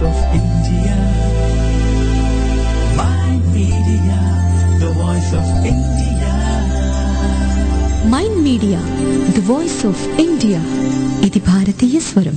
of India. Mind Media, the voice of India. MyInd media the voice of India ఇది భారతీయ స్వరం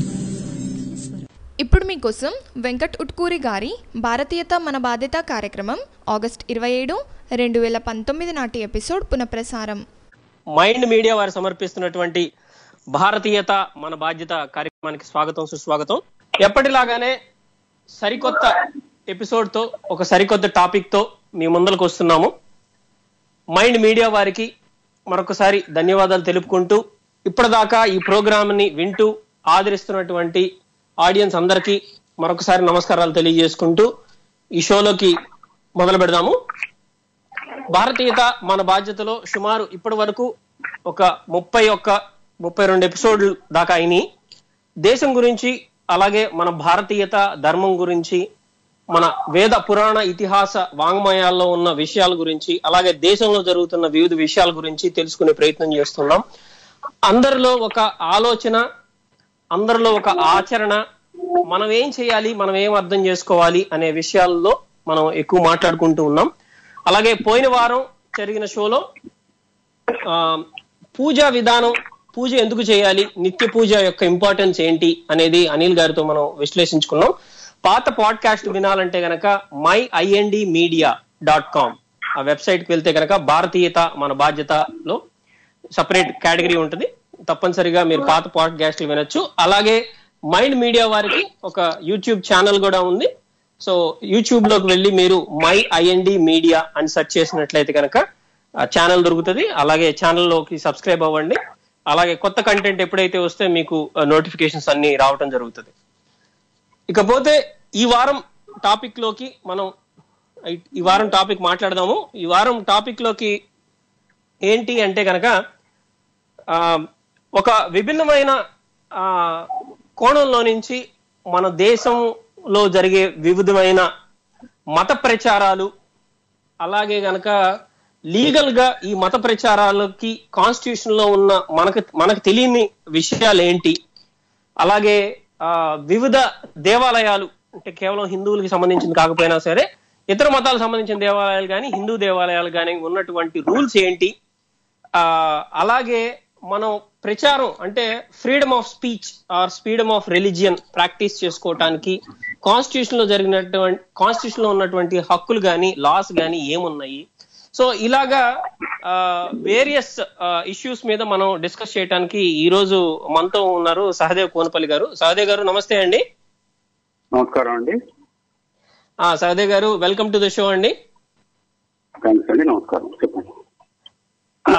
ఇప్పుడు మీకోసం వెంకట్ ఉట్కూరి గారి భారతీయత మన బాధ్యత కార్యక్రమం ఆగస్ట్ ఇరవై ఏడు రెండు వేల పంతొమ్మిది నాటి ఎపిసోడ్ పునఃప్రసారం మైండ్ మీడియా వారు సమర్పిస్తున్నటువంటి భారతీయత మన బాధ్యత కార్యక్రమానికి స్వాగతం సుస్వాగతం ఎప్పటిలాగానే సరికొత్త ఎపిసోడ్ తో ఒక సరికొత్త టాపిక్ తో మీ ముందరకు వస్తున్నాము మైండ్ మీడియా వారికి మరొకసారి ధన్యవాదాలు తెలుపుకుంటూ ఇప్పటిదాకా ఈ ప్రోగ్రామ్ ని వింటూ ఆదరిస్తున్నటువంటి ఆడియన్స్ అందరికీ మరొకసారి నమస్కారాలు తెలియజేసుకుంటూ ఈ షోలోకి మొదలు పెడదాము భారతీయత మన బాధ్యతలో సుమారు ఇప్పటి వరకు ఒక ముప్పై ఒక్క ముప్పై రెండు ఎపిసోడ్లు దాకా అయినాయి దేశం గురించి అలాగే మన భారతీయత ధర్మం గురించి మన వేద పురాణ ఇతిహాస వాంగ్మయాల్లో ఉన్న విషయాల గురించి అలాగే దేశంలో జరుగుతున్న వివిధ విషయాల గురించి తెలుసుకునే ప్రయత్నం చేస్తున్నాం అందరిలో ఒక ఆలోచన అందరిలో ఒక ఆచరణ మనం ఏం చేయాలి మనం ఏం అర్థం చేసుకోవాలి అనే విషయాల్లో మనం ఎక్కువ మాట్లాడుకుంటూ ఉన్నాం అలాగే పోయిన వారం జరిగిన షోలో ఆ, పూజా విధానం పూజ ఎందుకు చేయాలి నిత్య పూజ యొక్క ఇంపార్టెన్స్ ఏంటి అనేది అనిల్ గారితో మనం విశ్లేషించుకున్నాం పాత పాడ్కాస్ట్ వినాలంటే గనక my IND media dot com ఆ వెబ్సైట్ కి వెళ్తే గనక భారతీయత మన బాధ్యతలో సపరేట్ కేటగిరీ ఉంటుంది తప్పనిసరిగా మీరు పాత పాడ్కాస్ట్లు వినొచ్చు అలాగే మైండ్ మీడియా వారికి ఒక యూట్యూబ్ ఛానల్ కూడా ఉంది సో యూట్యూబ్ లోకి వెళ్ళి మీరు మై ఐఎన్డి మీడియా అని సెర్చ్ చేసినట్లయితే కనుక ఛానల్ దొరుకుతుంది అలాగే ఛానల్లోకి సబ్స్క్రైబ్ అవ్వండి అలాగే కొత్త కంటెంట్ ఎప్పుడైతే వస్తే మీకు నోటిఫికేషన్స్ అన్ని రావటం జరుగుతుంది ఇకపోతే ఈ వారం టాపిక్ లోకి మనం ఈ- ఈ వారం టాపిక్ మాట్లాడదాము ఈ వారం టాపిక్ లోకి ఏంటి అంటే కనుక ఆ, ఒక విభిన్నమైన ఆ, కోణంలో నుంచి మన దేశంలో జరిగే వివిధమైన మత ప్రచారాలు అలాగే గనక లీగల్ గా ఈ మత ప్రచారాలకి కాన్స్టిట్యూషన్ లో ఉన్న మనకు మనకు తెలియని విషయాలు ఏంటి అలాగే ఆ, వివిధ దేవాలయాలు అంటే కేవలం హిందువులకి సంబంధించింది కాకపోయినా సరే ఇతర మతాలకు సంబంధించిన దేవాలయాలు కానీ హిందూ దేవాలయాలు కానీ ఉన్నటువంటి రూల్స్ ఏంటి ఆ, అలాగే మనం ప్రచారం అంటే freedom of speech or freedom of religion practice చేసుకోవటానికి కాన్స్టిట్యూషన్ లో జరిగినటువంటి కాన్స్టిట్యూషన్ లో ఉన్నటువంటి హక్కులు కానీ లాస్ కానీ ఏమున్నాయి సో ఇలాగా వేరియస్ ఇష్యూస్ మీద మనం డిస్కస్ చేయడానికి ఈ రోజు మనతో ఉన్నారు సహదేవ్ కోనపల్లి గారు సహదేవ్ గారు నమస్తే అండి నమస్కారం అండి ఆ, సహదేవ్ గారు వెల్కమ్ టు ద షో అండి థ్యాంక్స్ అండి నమస్కారం చెప్పండి ఆ,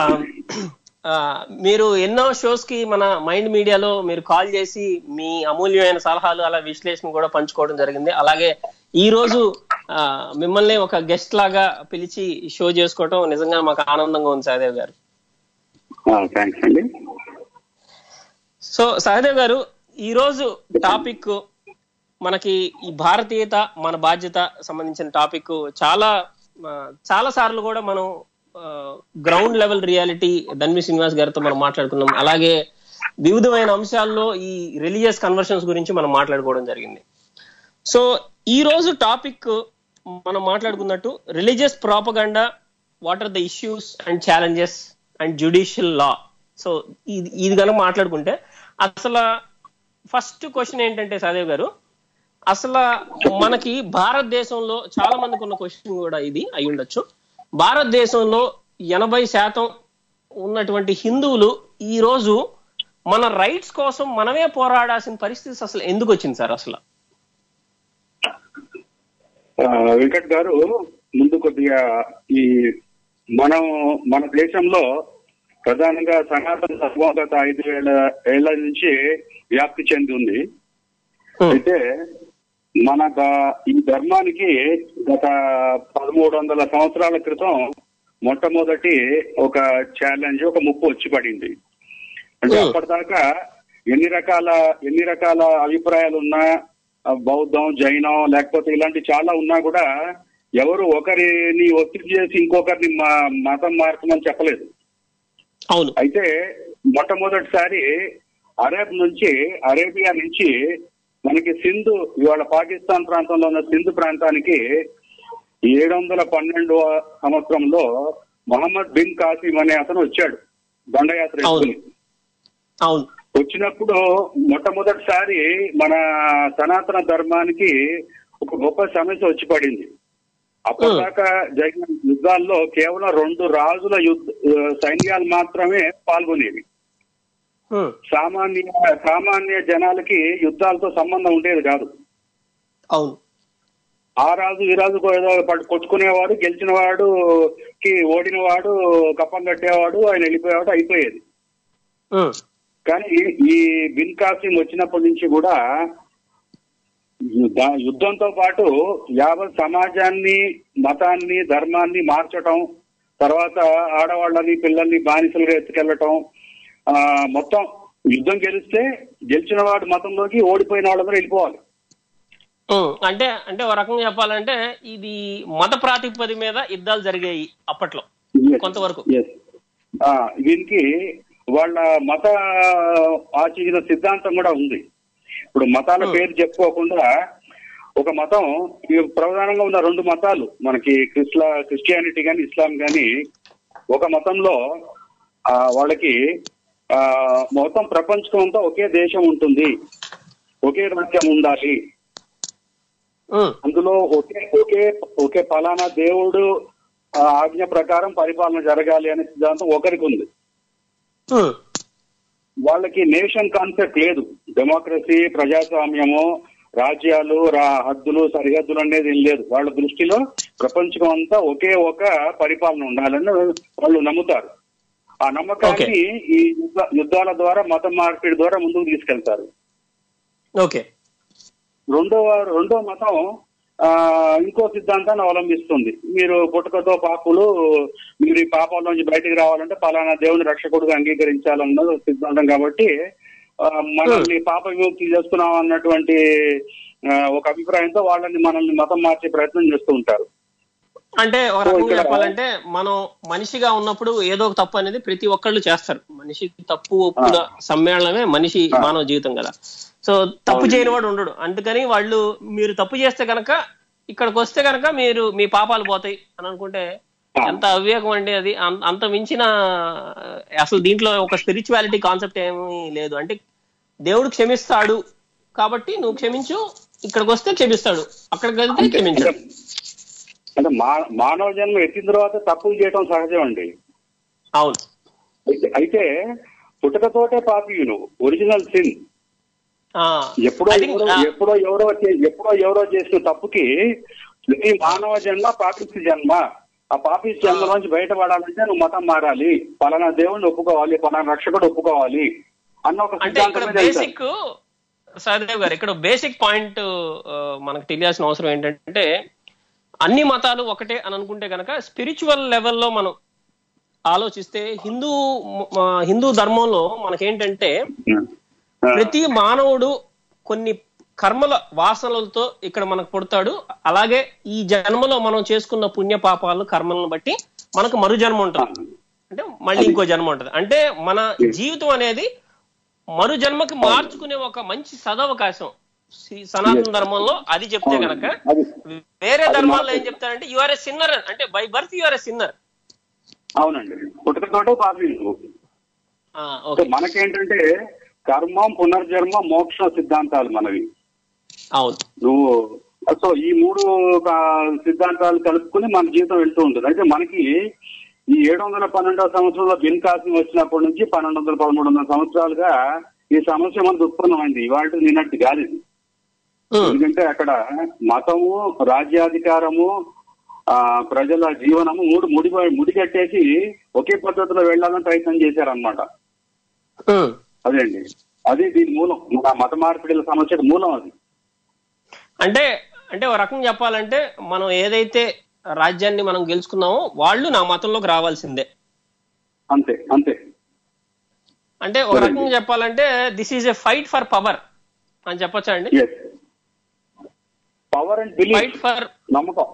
ఆ, మీరు ఎన్నో షోస్ కి మన మైండ్ మీడియాలో మీరు కాల్ చేసి మీ అమూల్యమైన సలహాలు అలా విశ్లేషణ కూడా పంచుకోవడం జరిగింది అలాగే ఈ రోజు ఆ, మిమ్మల్ని ఒక గెస్ట్ లాగా పిలిచి షో చేసుకోవడం నిజంగా మాకు ఆనందంగా ఉంది సహదేవ్ గారు థ్యాంక్స్ అండి సో సహదేవ్ గారు ఈ రోజు టాపిక్ మనకి ఈ భారతీయత మన బాధ్యత సంబంధించిన టాపిక్ చాలా ఆ, చాలా సార్లు కూడా మనం ground level reality Dhanvi Srinivas గారితో మనం మాట్లాడుకున్నాం అలాగే వివిధమైన అంశాల్లో ఈ రిలీజియస్ కన్వర్షన్స్ గురించి మనం మాట్లాడుకోవడం జరిగింది సో ఈ రోజు టాపిక్ మనం మాట్లాడుకున్నట్టు religious propaganda what are the issues and challenges and judicial law so ఇది ఇది కనుక మాట్లాడుకుంటే అసలు ఫస్ట్ క్వశ్చన్ ఏంటంటే సదేవ్ గారు అసలు మనకి భారతదేశంలో చాలా మందికి ఉన్న క్వశ్చన్ కూడా ఇది అయి ఉండొచ్చు భారతదేశంలో ఎనభై శాతం ఉన్నటువంటి హిందువులు ఈ రోజు మన రైట్స్ కోసం మనమే పోరాడాల్సిన పరిస్థితి అసలు ఎందుకు వచ్చింది సార్ అసలు ఆ, వెంకట్ గారు ముందు కొద్దిగా ఈ మనం మన దేశంలో ప్రధానంగా సనాతన ధర్మం గత ఐదు వేల ఏళ్ల నుంచి వ్యాప్తి చెంది ఉంది అయితే మన ద- ఈ ధర్మానికి గత పదమూడు వందల సంవత్సరాల క్రితం మొట్టమొదటి ఒక ఛాలెంజ్ ఒక ముప్పు వచ్చి పడింది అంటే Hmm. అప్పటిదాకా ఎన్ని రకాల ఎన్ని రకాల అభిప్రాయాలు ఉన్నా ఆ, బౌద్ధం జైనం లేకపోతే ఇలాంటి చాలా ఉన్నా కూడా ఎవరు ఒకరిని ఒత్తిడి చేసి ఇంకొకరిని మా- మతం మార్చమని చెప్పలేదు అవును అయితే మొట్టమొదటిసారి అరేబ్ నుంచి అరేబియా నుంచి మనకి సింధు ఇవాళ పాకిస్తాన్ ప్రాంతంలో ఉన్న సింధు ప్రాంతానికి ఏడు వందల పన్నెండు సంవత్సరంలో మొహమ్మద్ బిన్ కాసిం అనే అతను వచ్చాడు దండయాత్ర అవును. వేసుకుని. అవును వచ్చినప్పుడు మొట్టమొదటిసారి మన సనాతన ధర్మానికి ఒక గొప్ప సమస్య వచ్చి పడింది అప్పటిదాకా జరిగిన యుద్ధాల్లో కేవలం రెండు రాజుల యుద్ధ ఆ, సైన్యాలు మాత్రమే పాల్గొనేవి ఉమ్, సామాన్య సామాన్య జనాలకి యుద్ధాలతో సంబంధం ఉండేది కాదు అవును ఆ రాజు ఈ రాజు ఏదో పట్టు- కొట్టుకునేవాడు గెలిచిన వాడు కి ఓడిన వాడు కప్పం కట్టేవాడు ఆయన వెళ్ళిపోయేవాడు అయిపోయేది ఉమ్, కానీ ఈ బిన్ కాసిం వచ్చినప్పటి నుంచి కూడా యుద్ధ- యుద్ధంతో పాటు యావత్ సమాజాన్ని మతాన్ని ధర్మాన్ని మార్చటం తర్వాత ఆడవాళ్ళని పిల్లల్ని బానిసలుగా ఎత్తుకెళ్ళటం ఆ, మొత్తం యుద్ధం గెలిస్తే గెలిచిన వాడు మతంలోకి ఓడిపోయిన వాళ్ళందరూ వెళ్ళిపోవాలి ఉమ్, అంటే అంటే ఒక రకంగా చెప్పాలంటే ఇది మత ప్రాతిపది మీద యుద్ధాలు జరిగాయి అప్పట్లో Yes. కొంతవరకు Yes. ఆ, దీనికి వాళ్ళ మత ఆచరణ సిద్ధాంతం కూడా ఉంది ఇప్పుడు మతాల Hmm. పేరు చెప్పుకోకుండా ఒక మతం ఈ ప్రధానంగా ఉన్న రెండు మతాలు మనకి క్రిస్లా క్రిస్టియానిటీ కానీ ఇస్లాం కానీ ఒక మతంలో ఆ, వాళ్ళకి ఆ, మొత్తం ప్రపంచం అంతా ఒకే దేశం ఉంటుంది ఒకే రాజ్యం ఉండాలి ఉమ్, అందులో ఒకే ఒకే ఒకే ఫలానా దేవుడు ఆ, ఆజ్ఞ ప్రకారం పరిపాలన జరగాలి అనే సిద్ధాంతం ఒకరికి ఉంది ఉమ్, వాళ్ళకి నేషన్ కాన్సెప్ట్ లేదు డెమోక్రసీ ప్రజాస్వామ్యము రాజ్యాలు రా హద్దులు సరిహద్దులు అనేది ఏం లేదు వాళ్ళ దృష్టిలో ప్రపంచం అంతా ఒకే ఒక పరిపాలన ఉండాలని వాళ్ళు నమ్ముతారు ఆ నమ్మకాన్ని ఈ యుద్ధ- యుద్ధాల ద్వారా మత మార్పిడి ద్వారా ముందుకు తీసుకెళ్తారు ఓకే రెండవ రెండో మతం ఆ ఇంకో సిద్ధాంతాన్ని అవలంబిస్తుంది మీరు పుట్టుకతో పాపులు మీరు ఈ పాపాల నుంచి బయటికి రావాలంటే పలానా దేవుని రక్షకుడుగా అంగీకరించాలన్నది సిద్ధాంతం కాబట్టి ఆ, మనల్ని పాప విముక్తి చేసుకున్నాం అన్నటువంటి ఆ, ఒక అభిప్రాయంతో వాళ్ళని మనల్ని మతం మార్చే ప్రయత్నం చేస్తూ ఉంటారు అంటే ఒక సో రకంగా ఇక్కడ- చెప్పాలంటే మనం మనిషిగా ఉన్నప్పుడు ఏదో ఒక తప్పు అనేది ప్రతి ఒక్కళ్ళు చేస్తారు మనిషి తప్పు ఒప్పుల సమ్మేళనమే మనిషి మానవ జీవితం కదా సో తప్పు చేయని వాడు ఉండడు అందుకని వాళ్ళు మీరు తప్పు చేస్తే గనక ఇక్కడికి వస్తే గనక మీరు మీ పాపాలు పోతాయి అని అనుకుంటే ఎంత అవివేకం అండి అది అం- అంత మించిన అసలు దీంట్లో ఒక స్పిరిచువాలిటీ కాన్సెప్ట్ ఏమీ లేదు అంటే దేవుడు క్షమిస్తాడు కాబట్టి నువ్వు క్షమించు ఇక్కడికి వస్తే క్షమిస్తాడు అక్కడికి వెళ్తే క్షమించాడు అంటే మా- మానవ జన్మ ఎత్తిన తర్వాత తప్పులు చేయడం సహజం అండి అవును అయితే అయితే పుట్టుకతోటే పాపియులు ఒరిజినల్ సిన్ ఆ, ఎప్పుడో I think, ఎవరో ఆ, ఎప్పుడో ఎవరో చే- ఎప్పుడో ఎవరో చేసిన తప్పుకి ఈ మానవ జన్మ పాపిస్తు జన్మ ఆ పాపిస్తు జన్మ నుంచి బయటపడాలంటే నువ్వు మతం మారాలి పలానా దేవుణ్ణి ఒప్పుకోవాలి పలానా రక్షకుడు ఒప్పుకోవాలి అన్న ఒక అంటే ఇక్కడ సిద్ధాంతం మీద వెళ్తారు. బేసిక్ సహదేవ్ గారు ఇక్కడ బేసిక్ పాయింట్ మనకు తెలియాల్సిన అవసరం ఏంటంటే అన్ని మతాలు ఒకటే అని అనుకుంటే కనుక స్పిరిచువల్ లెవెల్లో మనం ఆలోచిస్తే హిందూ మ- హిందూ ధర్మంలో మనకేంటంటే ఆ, ప్రతి మానవుడు కొన్ని కర్మల వాసనలతో ఇక్కడ మనకు పుడతాడు అలాగే ఈ జన్మలో మనం చేసుకున్న పుణ్య పాపాలు కర్మలను బట్టి మనకు మరు జన్మ ఉంటుంది అంటే మళ్ళీ ఇంకో జన్మ ఉంటుంది అంటే మన జీవితం అనేది మరు జన్మకి మార్చుకునే ఒక మంచి సదవకాశం శ్రీ- సనాతన ధర్మంలో అది చెప్తే గనక అది వేరే ధర్మాల్లో ఏం చెప్తారంటే యు ఆర్ ఎ సిన్నర్ అంటే by birth you are a sinner అవునండి పుట్టుకతోటే పాపియులు సో ఓకే మనకేంటంటే కర్మం పునర్జన్మ మోక్ష సిద్ధాంతాలు మనవి అవును నువ్వు సో ఈ మూడు ఆ, సిద్ధాంతాలు కలుపుకుని మన జీవితం వెళ్తూ ఉంటుంది అయితే మనకి ఈ ఏడు వందల పన్నెండవ సంవత్సరంలో బిన్ కాసిం వచ్చినప్పటి నుంచి పన్నెండు వందల పదమూడు వందల సంవత్సరాలుగా ఈ సమస్య మనకు ఉత్పన్నమైంది ఇవాళ నిన్నట్టు కాదు ఇది ఉమ్, ఎందుకంటే అక్కడ మతము రాజ్యాధికారము ఆ ప్రజల జీవనము మూడు ముడి ముడిగట్టేసి ఒకే పద్ధతిలో వెళ్ళాలని ప్రయత్నం చేశారనమాట ఉమ్. అదే అండి అది దీని మూలం మన మత మార్పిడిల సమస్యకు మూలం అది అంటే అంటే ఒక రకంగా చెప్పాలంటే మనం ఏదైతే రాజ్యాన్ని మనం గెలుచుకున్నామో వాళ్ళు నా మతంలోకి రావాల్సిందే అంతే అంతే అంటే ఒక రకంగా చెప్పాలంటే this is a fight for power అని చెప్పొచ్చా అండి yes power and belief fight for నమ్మకం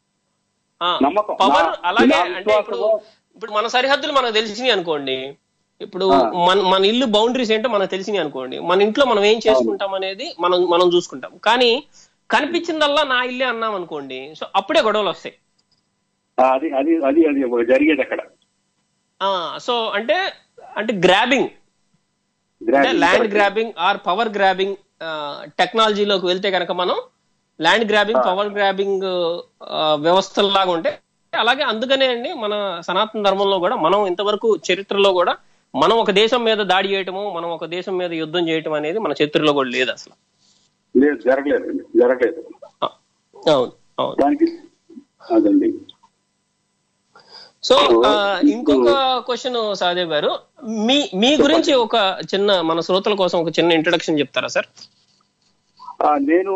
నమ్మకం. పవర్ నా- అలాగే నా అంటే ఇప్పుడు విశ్వాసము- ఇప్పుడు మన సరిహద్దులు మనకు తెలిసినాయి అనుకోండి ఇప్పుడు మన మన ఇల్లు బౌండరీస్ ఏంటో మనకు తెలిసినాయి అనుకోండి మన ఇంట్లో మనం ఏం చేసుకుంటాం అనేది మనం మనం చూసుకుంటాం కానీ కనిపించిందల్లా నా ఇల్లే అన్నాం అనుకోండి సో అప్పుడే గొడవలు వస్తాయి ఆ, అది అది అది అది జరిగేది అక్కడ ఆ సో అంటే అంటే గ్రాబింగ్ అంటే land grabbing or power grabbing టెక్నాలజీలోకి వెళ్తే కనుక మనం ల్యాండ్ గ్రాబింగ్ పవర్ గ్రాబింగ్ వ్యవస్థలాగా ఉంటే అలాగే అందుకనే అండి మన సనాతన ధర్మంలో కూడా మనం ఇంతవరకు చరిత్రలో కూడా మనం ఒక దేశం మీద దాడి చేయటము మనం ఒక దేశం మీద యుద్ధం చేయటం అనేది మన చరిత్రలో కూడా లేదు అసలు లేదు జరగలేదు జరగలేదు ఆ, అవును అవును దానికి అదండి సో ఆ, ఇంకొక క్వశ్చన్ సహదేవ్ గారు మీ మీ గురించి ఒక చిన్న మన శ్రోతల కోసం ఒక చిన్న ఇంట్రడక్షన్ చెప్తారా సార్ ఆ, నేను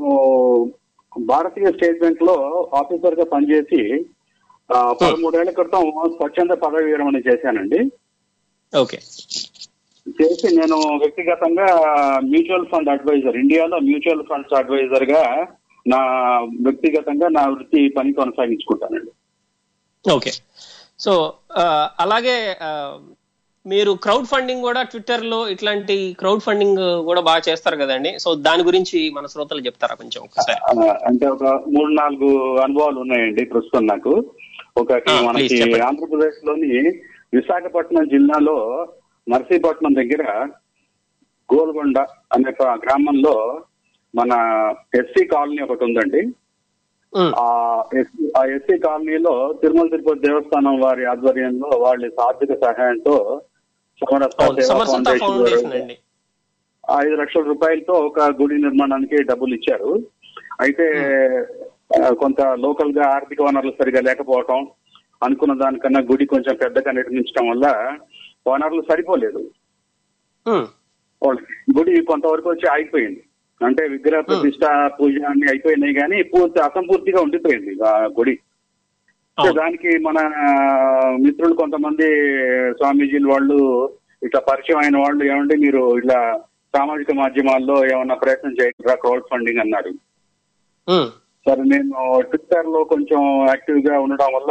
భారతీయ స్టేట్ బ్యాంక్ లో ఆఫీసర్ గా పనిచేసి ఆ, పదమూడేళ్ల క్రితం స్వచ్ఛంద పదవి విరమణ చేశానండి ఓకే చేసి నేను వ్యక్తిగతంగా మ్యూచువల్ ఫండ్ అడ్వైజర్ ఇండియాలో మ్యూచువల్ ఫండ్స్ అడ్వైజర్ గా నా వ్యక్తిగతంగా నా వృత్తి పని కొనసాగించుకుంటానండి ఓకే సో ఆ, అలాగే ఆ, మీరు క్రౌడ్ ఫండింగ్ కూడా ట్విట్టర్ లో ఇట్లాంటి క్రౌడ్ ఫండింగ్ కూడా బాగా చేస్తారు కదండి సో దాని గురించి మన శ్రోతలు చెప్తారా కొంచెం ఒకసారి ఆ, అంటే ఒక మూడు నాలుగు అనుభవాలు ఉన్నాయండి ప్రస్తుతం నాకు ఒకటి ఆ, please మనకి చెప్పండి. ఆంధ్రప్రదేశ్ లోని విశాఖపట్నం జిల్లాలో నర్సీపట్నం దగ్గర గోల్గొండ అనే ఒక గ్రామంలో మన ఎస్సీ కాలనీ ఒకటి ఉందండి ఉమ్, ఆ ఎస్- ఆ ఎస్సీ కాలనీలో తిరుమల తిరుపతి దేవస్థానం వారి ఆధ్వర్యంలో వాళ్ళ ఆర్థిక సహాయంతో సమరస అవును సేవా సమర్సత ఫౌండేషన్ ఫౌండేషన్ వారు అండి ఐదు లక్షల రూపాయలతో ఒక గుడి నిర్మాణానికి డబ్బులు ఇచ్చారు అయితే ఆ, కొంత లోకల్ గా ఆర్థిక వనరులు సరిగా లేకపోవటం అనుకున్న దానికన్నా గుడి కొంచెం పెద్దగా నిర్మించడం వల్ల వనరులు సరిపోలేదు ఉమ్, వాళ్ళకి గుడి కొంతవరకు వచ్చి ఆగిపోయింది అంటే విగ్రహ ప్రతిష్ట పూజ అన్ని అయిపోయినాయి కానీ పూర్తి అసంపూర్తిగా ఉండిపోయింది ఆ గుడి సో అవును. దానికి మన మిత్రులు కొంతమంది స్వామీజీలు వాళ్ళు ఇట్లా పరిచయం అయిన వాళ్ళు ఏమంటే మీరు ఇట్లా సామాజిక మాధ్యమాల్లో ఏమన్నా ప్రయత్నం చేయకుండా క్రౌడ్ ఫండింగ్ అన్నారు ఉమ్, సరే నేను ట్విట్టర్ లో కొంచెం యాక్టివ్ గా ఉండడం వల్ల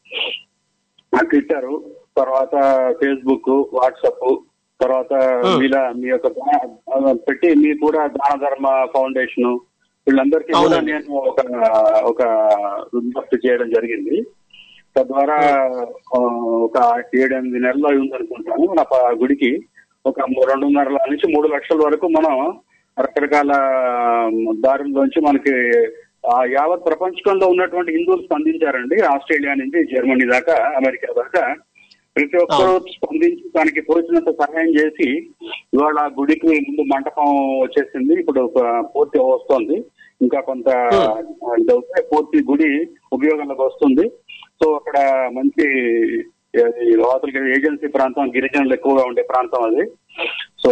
ఆ ట్విట్టర్ తర్వాత ఫేస్బుక్ వాట్సాప్ తర్వాత Hmm. మీలా మీ యొక్క దా- పెట్టి మీ కూడా దాన ధర్మ ఫౌండేషన్ వీళ్ళందరికీ కూడా అవునండి. నేను ఒక ఒక విజ్ఞప్తి చేయడం జరిగింది తద్వారా ఆ, ఒక ఏడెనిమిది నెలలు అయి ఉందనుకుంటాను నా ప- గుడికి ఒక మూ- రెండున్నర నుంచి మూడు లక్షల వరకు మనం రకరకాల దారుల్లోంచి మనకి ఆ యావత్ ప్రపంచంలో ఉన్నటువంటి హిందువులు స్పందించారండి ఆస్ట్రేలియా నుంచి జర్మనీ దాకా అమెరికా దాకా ప్రతి ఒక్కరూ స్పందించి దానికి తోచినంత సహాయం చేసి ఇవాళ ఆ గుడికి ముందు మంటపం వచ్చేసింది ఇప్పుడు ఒక పూర్తి వస్తుంది ఇంకా కొంత ఇదవుతే పూర్తి గుడి ఉపయోగంలోకి వస్తుంది సో అక్కడ మంచి అది లోపలికి ఏజెన్సీ ప్రాంతం గిరిజనులు ఎక్కువగా ఉండే ప్రాంతం అది సో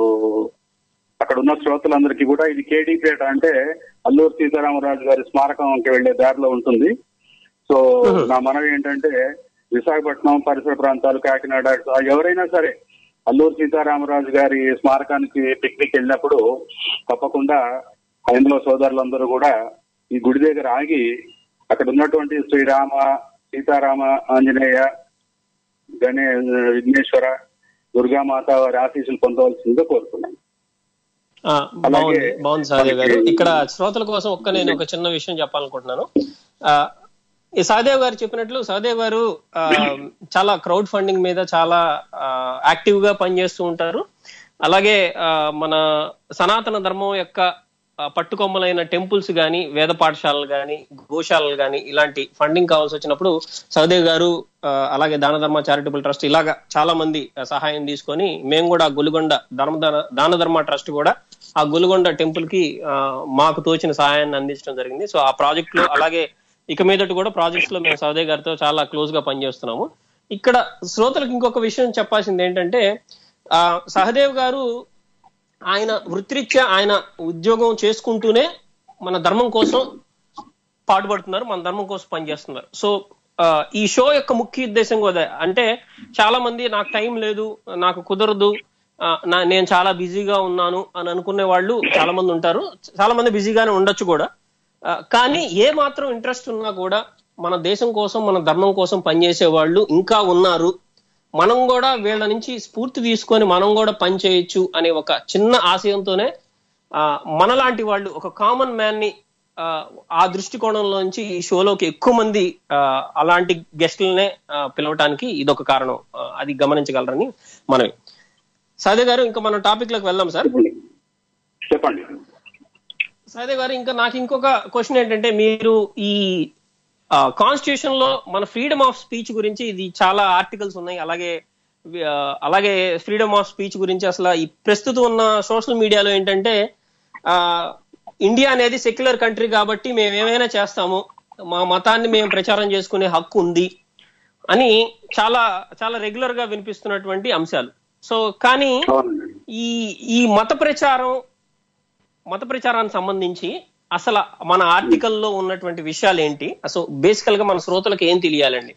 అక్కడ ఉన్న శ్రోతలందరికీ కూడా ఇది కేడీపేట అంటే అల్లూరు సీతారామరాజు గారి స్మారకంకి వెళ్లే దారిలో ఉంటుంది సో నా మనవి ఏంటంటే విశాఖపట్నం పరిసర ప్రాంతాలు కాకినాడ ఎవరైనా సరే అల్లూరు సీతారామరాజు గారి స్మారకానికి పిక్నిక్ వెళ్ళినప్పుడు తప్పకుండా హైందవ సోదరులందరూ కూడా ఈ గుడి దగ్గర ఆగి అక్కడ ఉన్నటువంటి శ్రీరామ సీతారామ ఆంజనేయ గణే విఘ్నేశ్వర దుర్గామాత వారి ఆశీస్సులు పొందవలసిందిగా కోరుతున్నాను ఆ, అలాగే బాగుంది బాగుంది సహదేవ్ గారు మనకి- ఇక్కడ శ్రోతల కోసం ఒక్క నేను ఒక చిన్న విషయం చెప్పాలనుకుంటున్నాను ఆ, ఈ సహదేవ్ గారు చెప్పినట్లు సహదేవ్ గారు ఆ, చాలా క్రౌడ్ ఫండింగ్ మీద చాలా యాక్టివ్ గా పనిచేస్తూ ఉంటారు అలాగే ఆ, మన సనాతన ధర్మం యొక్క ఆ, పట్టుకొమ్మలైన టెంపుల్స్ గాని వేద పాఠశాలలు గాని గోశాలలు గాని ఇలాంటి ఫండింగ్ కావాల్సి వచ్చినప్పుడు సహదేవ్ గారు ఆ, అలాగే దాన ధర్మ చారిటబుల్ ట్రస్ట్ ఇలాగా చాలా మంది ఆ, సహాయం తీసుకొని మేము కూడా గులుగొండ ధర్మ దాన ధర్మ ట్రస్ట్ కూడా ఆ గులుగొండ టెంపుల్ కి ఆ, మాకు తోచిన సహాయాన్ని అందించడం జరిగింది సో ఆ ప్రాజెక్ట్ లో అలాగే ఇక మీదట కూడా ప్రాజెక్ట్స్ లో మేము సౌదయ్ గారితో చాలా క్లోజ్ గా పనిచేస్తున్నాము ఇక్కడ శ్రోతలకు ఇంకొక విషయం చెప్పాల్సింది ఏంటంటే ఆ సహదేవ్ గారు ఆయన వృత్తిరీత్యా ఆయన ఉద్యోగం చేసుకుంటూనే మన ధర్మం కోసం పాటుపడుతున్నారు మన ధర్మం కోసం పనిచేస్తున్నారు సో ఆ, ఈ షో యొక్క ముఖ్య ఉద్దేశం కూడా అదే. అంటే చాలా మంది నాకు టైం లేదు నాకు కుదరదు ఆ, నా నేను చాలా బిజీగా ఉన్నాను అని అనుకునే వాళ్ళు చాలా మంది ఉంటారు చాలా మంది బిజీగానే ఉండొచ్చు కూడా ఆ, కానీ ఏ మాత్రం ఇంట్రెస్ట్ ఉన్నా కూడా మన దేశం కోసం మన ధర్మం కోసం పనిచేసే వాళ్ళు ఇంకా ఉన్నారు మనం కూడా వీళ్ళ నుంచి స్ఫూర్తి తీసుకొని మనం కూడా పని చేయొచ్చు అనే ఒక చిన్న ఆశయంతోనే ఆ, మనలాంటి వాళ్ళు ఒక కామన్ మ్యాన్ ని ఆ, ఆ దృష్టికోణంలోంచి ఈ షోలోకి ఎక్కువ మంది ఆ, అలాంటి గెస్టులనే ఆ, పిలవటానికి ఇదొక కారణం ఆ, అది గమనించగలరని మనవి సాదే గారు ఇంకా మన టాపిక్ లోకి వెళ్దాం సార్ చెప్పండి సాదే గారు ఇంకా నాకు ఇంకొక క్వశ్చన్ ఏంటంటే మీరు ఈ కాన్స్టిట్యూషన్ లో మన ఫ్రీడమ్ ఆఫ్ స్పీచ్ గురించి ఇది చాలా ఆర్టికల్స్ ఉన్నాయి అలాగే ఆ, అలాగే ఫ్రీడమ్ ఆఫ్ స్పీచ్ గురించి అసలు ఈ ప్రస్తుతం ఉన్న సోషల్ మీడియాలో ఏంటంటే ఆ ఇండియా అనేది సెక్యులర్ కంట్రీ కాబట్టి మేము ఏమైనా చేస్తాము మా మతాన్ని మేము ప్రచారం చేసుకునే హక్కు ఉంది అని చాలా చాలా రెగ్యులర్ గా వినిపిస్తున్నటువంటి అంశాలు సో కానీ అవునండి ఈ ఈ మత ప్రచారం మత ప్రచారానికి సంబంధించి అసలు మన ఆర్టికల్లో ఉన్నటువంటి విషయాలు ఏంటి అసలు బేసికల్ గా మన శ్రోతలకు ఏం తెలియాలండి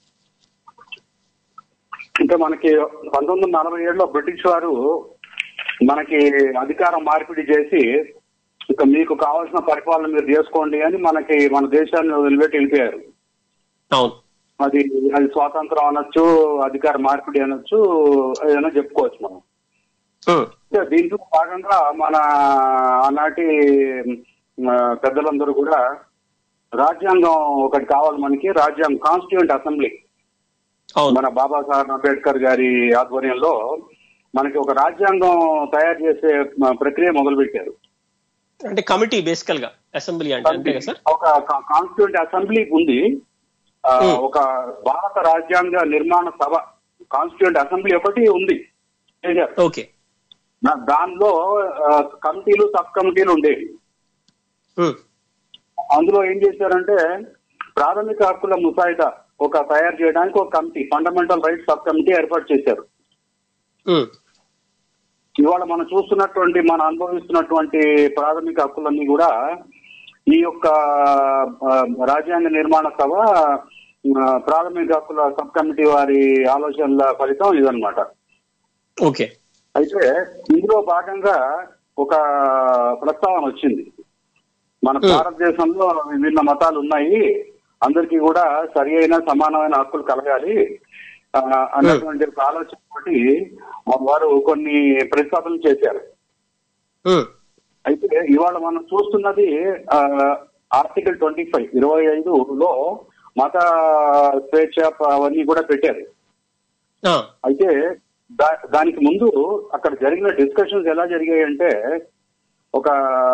అంటే మనకి పంతొమ్మిది వందల నలభై ఏడులో బ్రిటిష్ వారు మనకి అధికారం మార్పిడి చేసి ఇక మీకు కావాల్సిన పరిపాలన మీరు చేసుకోండి అని మనకి మన దేశాన్ని వదిలిపెట్టి వెళ్ళిపోయారు అవును అది అది స్వాతంత్రం అనొచ్చు అధికార మార్పిడి అనొచ్చు ఏదైనా చెప్పుకోవచ్చు మనం ఉమ్, అంటే దీంట్లో భాగంగా మన ఆనాటి ఆ, పెద్దలందరూ కూడా రాజ్యాంగం ఒకటి కావాలి మనకి రాజ్యాంగం కాన్స్టిట్యూంట్ అసెంబ్లీ అవును మన బాబాసాహెబ్ అంబేద్కర్ గారి ఆధ్వర్యంలో మనకి ఒక రాజ్యాంగం తయారు చేసే మ- ప్రక్రియ మొదలుపెట్టారు అంటే కమిటీ బేసికల్ గా అసెంబ్లీ అంటే అంతే కదా సార్ ఒక కాన్స్టిట్యూంట్ అసెంబ్లీ ఉంది ఆ, Hmm. ఒక భారత రాజ్యాంగ నిర్మాణ సభ కాన్స్టిట్యూంట్ అసెంబ్లీ ఒకటి ఉంది చేశారు. ఓకే నా- దానిలో ఆ, కమిటీలు సబ్ కమిటీలు ఉండేవి ఉమ్, అందులో ఏం చేశారంటే ప్రాథమిక హక్కుల ముసాయిదా ఒక తయారు చేయడానికి ఒక committee fundamental rights sub committee ఏర్పాటు చేశారు ఉమ్, ఇవాళ మనం చూస్తున్నటువంటి మనం అనుభవిస్తున్నటువంటి ప్రాథమిక హక్కులన్నీ కూడా ఈ యొక్క ఆ, రాజ్యాంగ నిర్మాణ సభ ఆ, ప్రాథమిక హక్కుల సబ్ కమిటీ వారి ఆలోచనల ఫలితం ఇదన్నమాట ఓకే అయితే ఇందులో భాగంగా ఒక ప్రస్తావన వచ్చింది మన Hmm. భారతదేశంలో విభిన్న మతాలు ఉన్నాయి అందరికీ కూడా సరి అయిన సమానమైన హక్కులు కలగాలి ఆ, అన్నటువంటి ఒక ఆలోచన తోటి వారు కొన్ని ప్రతిపాదనలు చేశారు ఉమ్, అయితే ఇవాళ మనం చూస్తున్నది ఆ, ఆర్టికల్ ట్వంటీ ఫైవ్ ఇరవై ఐదులో మత స్వేచ్ఛ అవన్నీ కూడా పెట్టారు ఆ, అయితే దా- దానికి ముందు అక్కడ జరిగిన డిస్కషన్స్ ఎలా జరిగాయి అంటే ఒక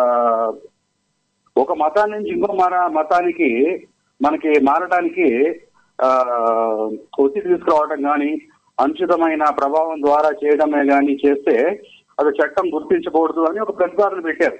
ఒక మతాన్ని నుంచి ఇంకో మర మతానికి మనకి మారడానికి ఆ, ఒత్తిడి తీసుకురావడం కానీ అనుచితమైన ప్రభావం ద్వారా చేయడమే కానీ చేస్తే అది చట్టం గుర్తించకూడదు అని ఒక ప్రతిపాదన పెట్టారు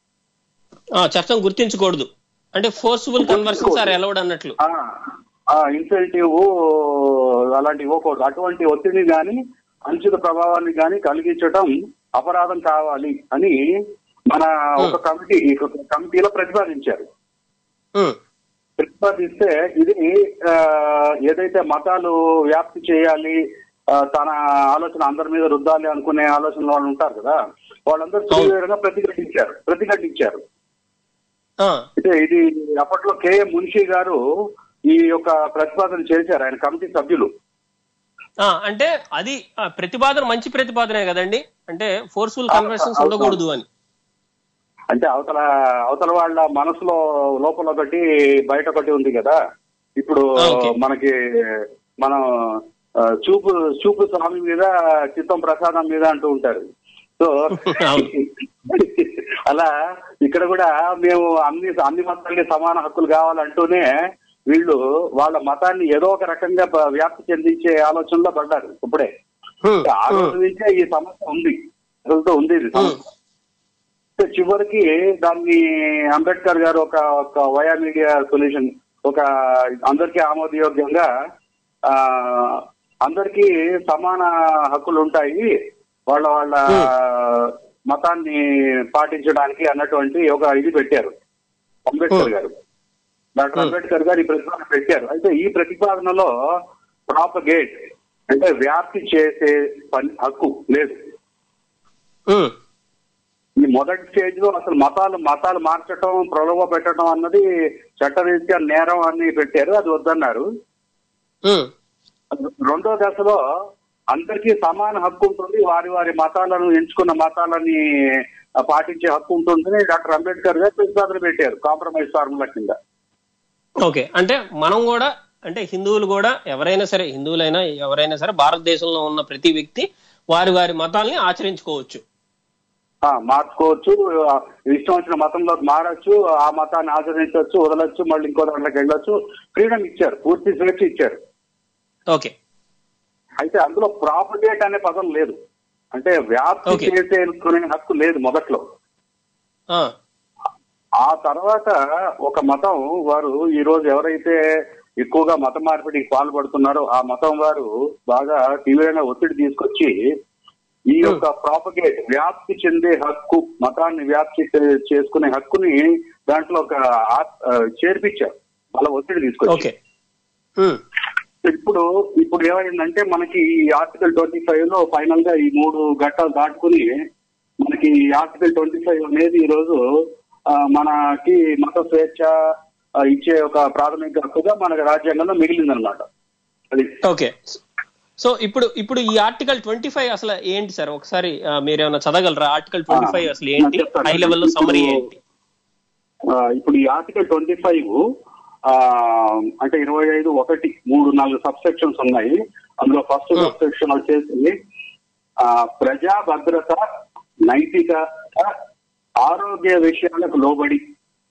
ఆ, చట్టం గుర్తించకూడదు అంటే ఫోర్స్ఫుల్ కన్వర్షన్స్ ఆర్ అలౌడ్ అన్నట్లు ఇన్సెంటివ్ అలాంటి ఇవ్వకూడదు అటువంటి ఒత్తిడిని కానీ అనుచిత ప్రభావాన్ని కానీ కలిగించడం అపరాధం కావాలి అని మన ఒక కమిటీ ఈ ఒక కమిటీలో ప్రతిపాదించారు ఉమ్, ప్రతిపాదిస్తే ఇది ఆ, ఏదైతే మతాలు వ్యాప్తి చేయాలి ఆ, తన ఆలోచన అందరి మీద రుద్దాలి అనుకునే ఆలోచన వాళ్ళు ఉంటారు కదా వాళ్ళందరూ తీవ్రంగా ప్రతిఘటించారు ప్రతిఘటించారు ఆ, అయితే ఇది అప్పట్లో కేఎం మున్షి గారు ఈ యొక్క ప్రతిపాదన చేశారు ఆయన కమిటీ సభ్యులు ఆ, అంటే అది ఆ, ప్రతిపాదన మంచి ప్రతిపాదనే కదండి అంటే ఫోర్స్ఫుల్ కన్వర్షన్స్ అవును. ఉండకూడదు అని అంటే అవతల అవతల వాళ్ళ మనసులో లోపల ఒకటి బయట ఒకటి ఉంది కదా ఇప్పుడు ఆ, ఓకే. మనకి మనం ఆ, చూపు చూపు స్వామి మీద చిత్తం ప్రసాదం మీద అంటూ ఉంటారు సో అవును. అలా ఇక్కడ కూడా మేము అన్ని అన్ని మతాలకి సమాన హక్కులు కావాలంటూనే వీళ్ళు వాళ్ళ మతాన్ని ఏదో ఒక రకంగా ప- వ్యాప్తి చెందించే ఆలోచనలో పడ్డారు ఇప్పుడే ఉమ్, ఆ రోజు ఉమ్, నుంచే ఈ సమస్య ఉంది అసలుతో ఉంది ఇది సమస్య ఉమ్. సో చివరికి దాన్ని అంబేద్కర్ గారు ఒక ఒక వయా మీడియా సొల్యూషన్ ఒక అందరికీ ఆమోదయోగ్యంగా ఆ అందరికీ సమాన హక్కులు ఉంటాయి వాళ్ళ వాళ్ళ మతాన్ని పాటించడానికి అన్నటువంటి ఒక ఇది పెట్టారు అంబేద్కర్ Hmm. గారు డాక్టర్ Hmm. అంబేద్కర్ గారు ఈ ప్రతిపాదన పెట్టారు అయితే ఈ ప్రతిపాదనలో ప్రాపగేట్ అంటే వ్యాప్తి చేసే పని హక్కు లేదు ఉమ్, ఈ మొదటి స్టేజ్ లో అసలు మతాలు మతాలు మార్చడం ప్రలోభ పెట్టడం అన్నది చట్టరీత్యా నేరం అని పెట్టారు అది వద్దన్నారు ఉమ్, రెండో దశలో అందరికీ సమాన హక్కు ఉంటుంది వారి వారి మతాలను ఎంచుకున్న మతాలని ఆ, పాటించే హక్కు ఉంటుందని డాక్టర్ అంబేద్కర్ గారు ప్రతిపాదన పెట్టారు కాంప్రమైజ్ ఫార్ములా కింద ఓకే అంటే మనం కూడా అంటే హిందువులు కూడా ఎవరైనా సరే హిందువులైనా ఎవరైనా సరే భారతదేశంలో ఉన్న ప్రతి వ్యక్తి వారి వారి మతాల్ని ఆచరించుకోవచ్చు ఆ, మార్చుకోవచ్చు ఆ, ఇష్టం వచ్చిన మతంలో మారచ్చు ఆ మతాన్ని ఆచరించవచ్చు వదలొచ్చు మళ్ళీ ఇంకో దాంట్లోకి వెళ్ళొచ్చు ఫ్రీడమ్ ఇచ్చారు పూర్తి స్వేచ్ఛ ఇచ్చారు ఓకే అయితే అందులో ప్రాపగేట్ అనే పదం లేదు అంటే వ్యాప్తి Okay. చేసేసుకునే హక్కు లేదు మొదట్లో ఆ, ఆ తర్వాత ఒక మతం వారు ఈ రోజు ఎవరైతే ఎక్కువగా మత మార్పిడికి పాల్పడుతున్నారో ఆ మతం వారు బాగా తీవ్రమైన ఒత్తిడి తీసుకొచ్చి ఈ యొక్క ప్రాపగేట్ వ్యాప్తి చెందే హక్కు మతాన్ని వ్యాప్తి చే- చేసుకునే హక్కుని దాంట్లో ఒక ఆ- ఆ, చేర్పించారు వాళ్ళ ఒత్తిడి తీసుకొచ్చి ఓకే ఉమ్, ఇప్పుడు ఇప్పుడు ఏమైందంటే మనకి ఈ ఆర్టికల్ ట్వంటీ ఫైవ్ లో ఫైనల్ గా ఈ మూడు ఘట్టాలు దాటుకుని మనకి ఈ ఆర్టికల్ ట్వంటీ ఫైవ్ అనేది ఈ రోజు ఆ, మనకి మత స్వేచ్ఛ ఆ, ఇచ్చే ఒక ప్రాథమిక హక్కుగా మనకి రాజ్యాంగంలో మిగిలిందనమాట అది ఓకే సో ఇప్పుడు ఇప్పుడు ఈ ఆర్టికల్ ట్వంటీ ఫైవ్ అసలు ఏంటి సార్ ఒకసారి ఆ, మీరేమైనా చదవగలరా ఆర్టికల్ ట్వంటీ ఫైవ్ అసలు ఏంటి నేను చెప్తాను. హై లెవెల్లో సమ్మరీ ఇప్పుడు- ఏంటి ఆ, ఇప్పుడు ఈ ఆర్టికల్ ట్వంటీ ఫైవ్ అంటే ఇరవై ఐదు ఒకటి మూడు నాలుగు సబ్ సెక్షన్స్ ఉన్నాయి అందులో ఫస్ట్ Hmm. సబ్ సెక్షన్ వచ్చేసి ఆ, ప్రజా భద్రత నైతికత ఆరోగ్య విషయాలకు లోబడి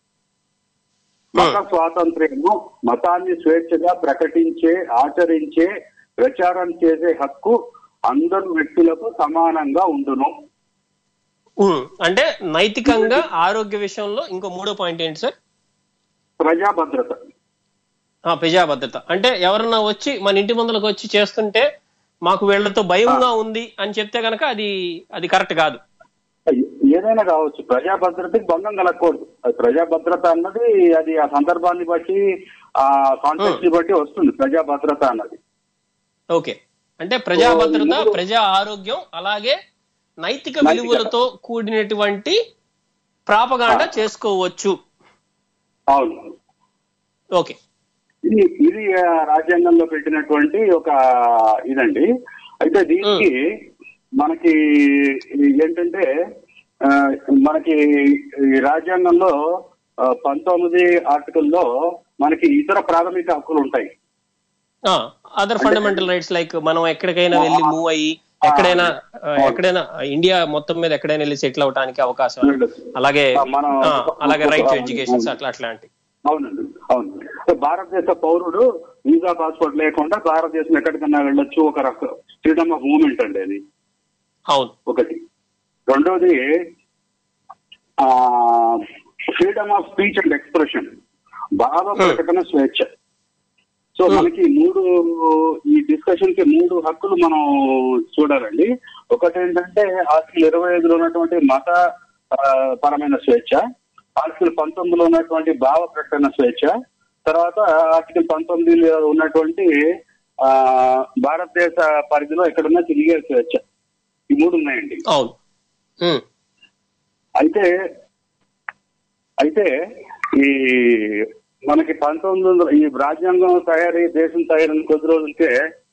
మత స్వాతంత్ర్యము మతాన్ని స్వేచ్ఛగా ప్రకటించే ఆచరించే ప్రచారం చేసే హక్కు అందరు వ్యక్తులకు సమానంగా ఉండును ఉమ్, అంటే నైతికంగా ఆరోగ్య విషయంలో ఇంకో మూడో పాయింట్ ఏంటి సార్ ప్రజా భద్రత ఆ, ప్రజా భద్రత అంటే ఎవరన్నా వచ్చి మన ఇంటి ముందరకు వచ్చి చేస్తుంటే మాకు వీళ్ళతో భయంగా ఉంది అని చెప్తే గనక అది అది కరెక్ట్ కాదు ఏదైనా కావచ్చు ప్రజా భద్రతకి భంగం కలగకూడదు అది ప్రజా భద్రత అన్నది అది ఆ సందర్భాన్ని బట్టి ఆ కాంటెక్ట్ ని బట్టి వస్తుంది ప్రజా భద్రత అన్నది ఓకే అంటే ప్రజా ఓ, భద్రత మూడు- ప్రజా ఆరోగ్యం అలాగే నైతిక నైతికత. విలువలతో కూడినటువంటి ప్రాపగాండ చేసుకోవచ్చు అవును ఓకే ఇది ఇది ఆ, రాజ్యాంగంలో పెట్టినటువంటి ఒక ఇదండి అయితే దీనికి మనకి ఇది ఏంటంటే ఆ, మనకి ఈ రాజ్యాంగంలో ఆ, పంతొమ్మిది ఆర్టికల్లో మనకి ఇతర ప్రాథమిక హక్కులు ఉంటాయి అదర్ ఫండమెంటల్ రైట్స్ లైక్ మనం ఎక్కడికైనా వెళ్ళి మూవ్ అయ్యి ఎక్కడైనా ఆ, ఎక్కడైనా ఇండియా మొత్తం మీద ఎక్కడైనా వెళ్ళి సెటిల్ అవడానికి అవకాశం అలాగే ఆ, మనం- ఆ, అలాగే రైట్ టు ఎడ్యుకేషన్ అట్లా అట్లాంటి అవునండి అవును భారతదేశ పౌరుడు వీసా పాస్పోర్ట్ లేకుండా భారతదేశం ఎక్కడికైనా వెళ్ళొచ్చు ఒక రక ఫ్రీడమ్ ఆఫ్ మూవ్మెంట్ అండి అది అవును ఒకటి రెండోది freedom of speech and expression భావ ప్రకటన స్వేచ్ఛ సో మనకి మూడు ఈ డిస్కషన్ కి మూడు హక్కులు మనం చూడాలండి ఒకటి ఏంటంటే ఆర్టికల్ ఇరవై ఐదులో ఉన్నటువంటి మత ఆ, పరమైన స్వేచ్ఛ ఆర్టికల్ పంతొమ్మిదిలో ఉన్నటువంటి భావ ప్రకటన స్వేచ్ఛ తర్వాత ఆర్టికల్ పంతొమ్మిదిలో ఉన్నటువంటి ఆ భారతదేశ పరిధిలో ఎక్కడున్నా తిరిగే స్వేచ్ఛ ఈ మూడు ఉన్నాయండి అవును ఉమ్, అయితే అయితే ఈ మనకి పంతొమ్మిది వందల ఈ రాజ్యాంగం తయారై దేశం తయారైన కొద్ది రోజులకే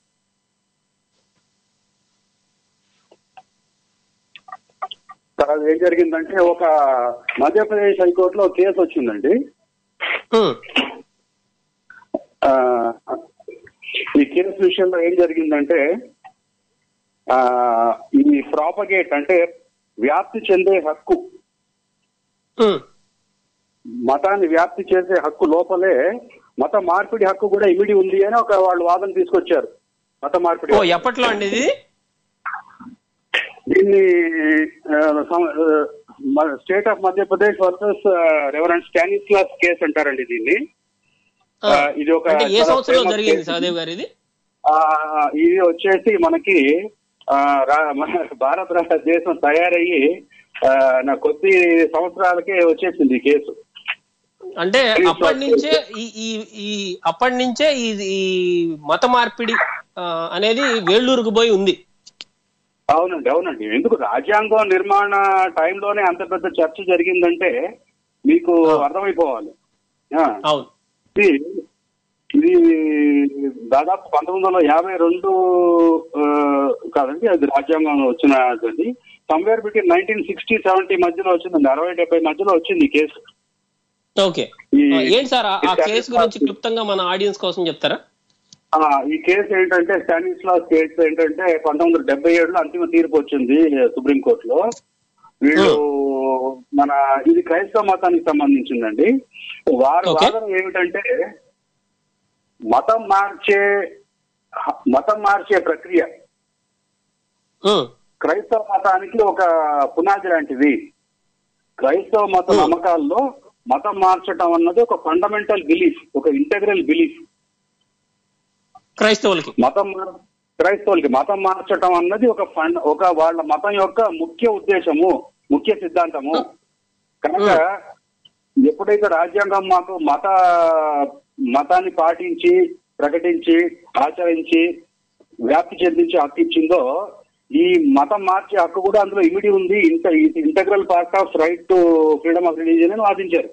తర్వాత ఏం జరిగిందంటే ఒక మధ్యప్రదేశ్ హైకోర్టులో ఒక కేసు వచ్చిందండి ఉమ్, ఆ, ఈ కేసు విషయంలో ఏం జరిగిందంటే ఆ ఈ ప్రాపగేట్ అంటే వ్యాప్తి చెందే హక్కు ఉమ్, మతాన్ని వ్యాప్తి చేసే హక్కు లోపలే మత మార్పిడి హక్కు కూడా ఇమిడి ఉంది అని ఒక వాళ్ళు వాదన తీసుకొచ్చారు మత మార్పిడి ఓ హక్కు. ఎప్పట్లో అండి ఇది దీన్ని state of Madhya Pradesh versus reverend Stanislaus case అంటారండి దీన్ని ఆ, ఆ, ఇది ఒక అంటే ఏ చాలా సంవత్సరంలో famous జరిగింది case. సహదేవ్ గారు ఇది ఆ, ఇది వచ్చేసి మనకి ఆ, రా- మన భారత రాష్ట్ర దేశం తయారయ్యి ఆ, నా కొద్ది సంవత్సరాలకే వచ్చేసింది ఈ కేసు అంటే అప్పటి నుంచే ఈ ఈ ఈ అప్పటి నుంచే ఈ ఈ మత మార్పిడి ఆ, అనేది వేళ్ళూరుకు పోయి ఉంది అవునండి అవునండి ఎందుకు రాజ్యాంగం నిర్మాణ టైంలోనే అంత పెద్ద చర్చ జరిగిందంటే మీకు ఆ. అర్థమైపోవాలి ఆ, అవును ఇది ఇది దాదాపు పంతొమ్మిది వందల యాభై రెండు కాదండి అది రాజ్యాంగం వచ్చినది somewhere between nineteen sixty seventy మధ్యలో వచ్చిందండి అరవై డెబ్బై మధ్యలో వచ్చింది ఈ కేసు ఓకే ఈ- ఆ, ఏంటి సార్ ఆ- ఆ ఈ కేసు గురించి క్లుప్తంగా మన ఆడియన్స్ కోసం చెప్తారా ఆ, ఈ కేసు ఏంటంటే స్టానిస్లాస్ కేసు ఏంటంటే పంతొమ్మిది వందల డెబ్బై ఏడులో అంతిమ తీర్పు వచ్చింది సుప్రీంకోర్టులో వీళ్ళు మన ఇది క్రైస్తవ మతానికి సంబంధించిందండి వారి Okay. వాదన ఏమిటంటే మతం మార్చే మతం మార్చే ప్రక్రియ ఉమ్, క్రైస్తవ మతానికి ఒక పునాది లాంటిది క్రైస్తవ మత Hmm. నమ్మకాల్లో మతం మార్చడం అన్నది ఒక ఫండమెంటల్ బిలీఫ్ ఒక ఇంటగ్రల్ బిలీఫ్ క్రైస్తవులకి మతం మార్- క్రైస్తవులకి మతం మార్చటం అన్నది ఒక ఫండ్ ఒక వాళ్ళ మతం యొక్క ముఖ్య ఉద్దేశము ముఖ్య సిద్ధాంతము కనుక ఎప్పుడైతే రాజ్యాంగం మాకు మత మతాన్ని పాటించి ప్రకటించి ఆచరించి వ్యాప్తి చెందించి హక్కు ఇచ్చిందో ఈ మతం మార్చే హక్కు కూడా అందులో ఇమిడి ఉంది ఇంత integral part of right to freedom of religion అని వాదించారు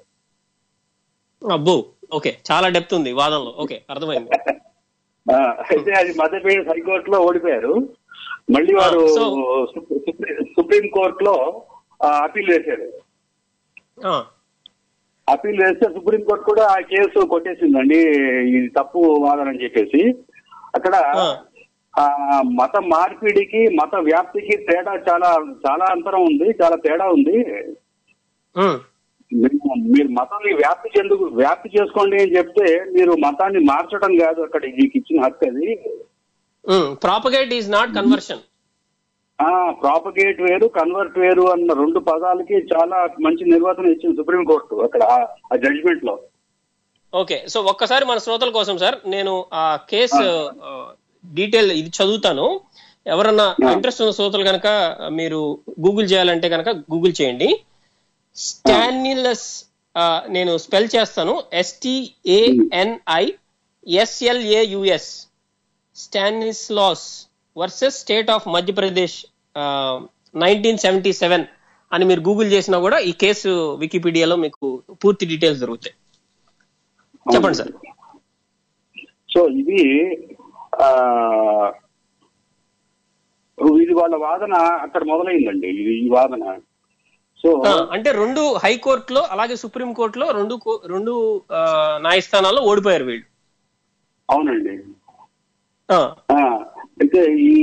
అబ్బో ఓకే చాలా డెప్త్ ఉంది వాదనలో ఓకే అర్థమైంది ఆ, అయితే అది మధ్యప్రదేశ్ హైకోర్టులో ఓడిపోయారు మళ్ళీ వారు సో- సుప్రీం- సుప్రీం కోర్టులో ఆ, అప్పీల్ వేశారు ఆ, అప్పీల్ వేస్తే సుప్రీం కోర్టు కూడా ఆ కేసు కొట్టేసిందండి ఇది తప్పు వాదన అని చెప్పేసి అక్కడ ఆ. ఆ, మత మార్పిడికి మత వ్యాప్తికి తేడా చాలా చాలా అంతరం ఉంది చాలా తేడా ఉంది ఉమ్, మీరు- మీరు మతాన్ని వ్యాప్తి చెందుకు వ్యాప్తి చేసుకోండి అని చెప్తే మీరు మతాన్ని మార్చడం కాదు అక్కడ మీకు ఇచ్చిన హక్కు అది ఉమ్, ప్రాపగేట్ ఈజ్ నాట్ కన్వర్షన్ ఆ ప్రాపగేట్ వేరు కన్వర్ట్ వేరు అన్న రెండు పదాలకి చాలా మంచి నిర్వచనం ఇచ్చింది సుప్రీం కోర్టు అక్కడ ఆ- ఆ జడ్జిమెంట్ లో ఓకే సో ఒక్కసారి మన శ్రోతల కోసం సార్ నేను ఆ కేసు డీటెయిల్ ఇది చదువుతాను ఎవరన్నా ఇంట్రెస్ట్ ఉన్న శ్రోతలు కనుక మీరు గూగుల్ చేయాలంటే కనుక గూగుల్ చేయండి స్టానిలస్ నేను స్పెల్ చేస్తాను S T A N I S L A U S Stanislaus versus state of Madhya Pradesh nineteen seventy seven అని మీరు గూగుల్ చేసినా కూడా ఈ కేసు వికీపీడియాలో మీకు పూర్తి డీటెయిల్స్ దొరుకుతాయి చెప్పండి సార్ సో ఇది ఆ ఇది వాళ్ళ వాదన అక్కడ మొదలైందండి ఇది ఈ వాదన సో ఆ, అంటే రెండు హైకోర్టులో అలాగే సుప్రీం కోర్టులో రెండు కో- రెండు ఆ, న్యాయస్థానాల్లో ఓడిపోయారు వీళ్ళు అవునండి ఆ, ఆ, అయితే ఈ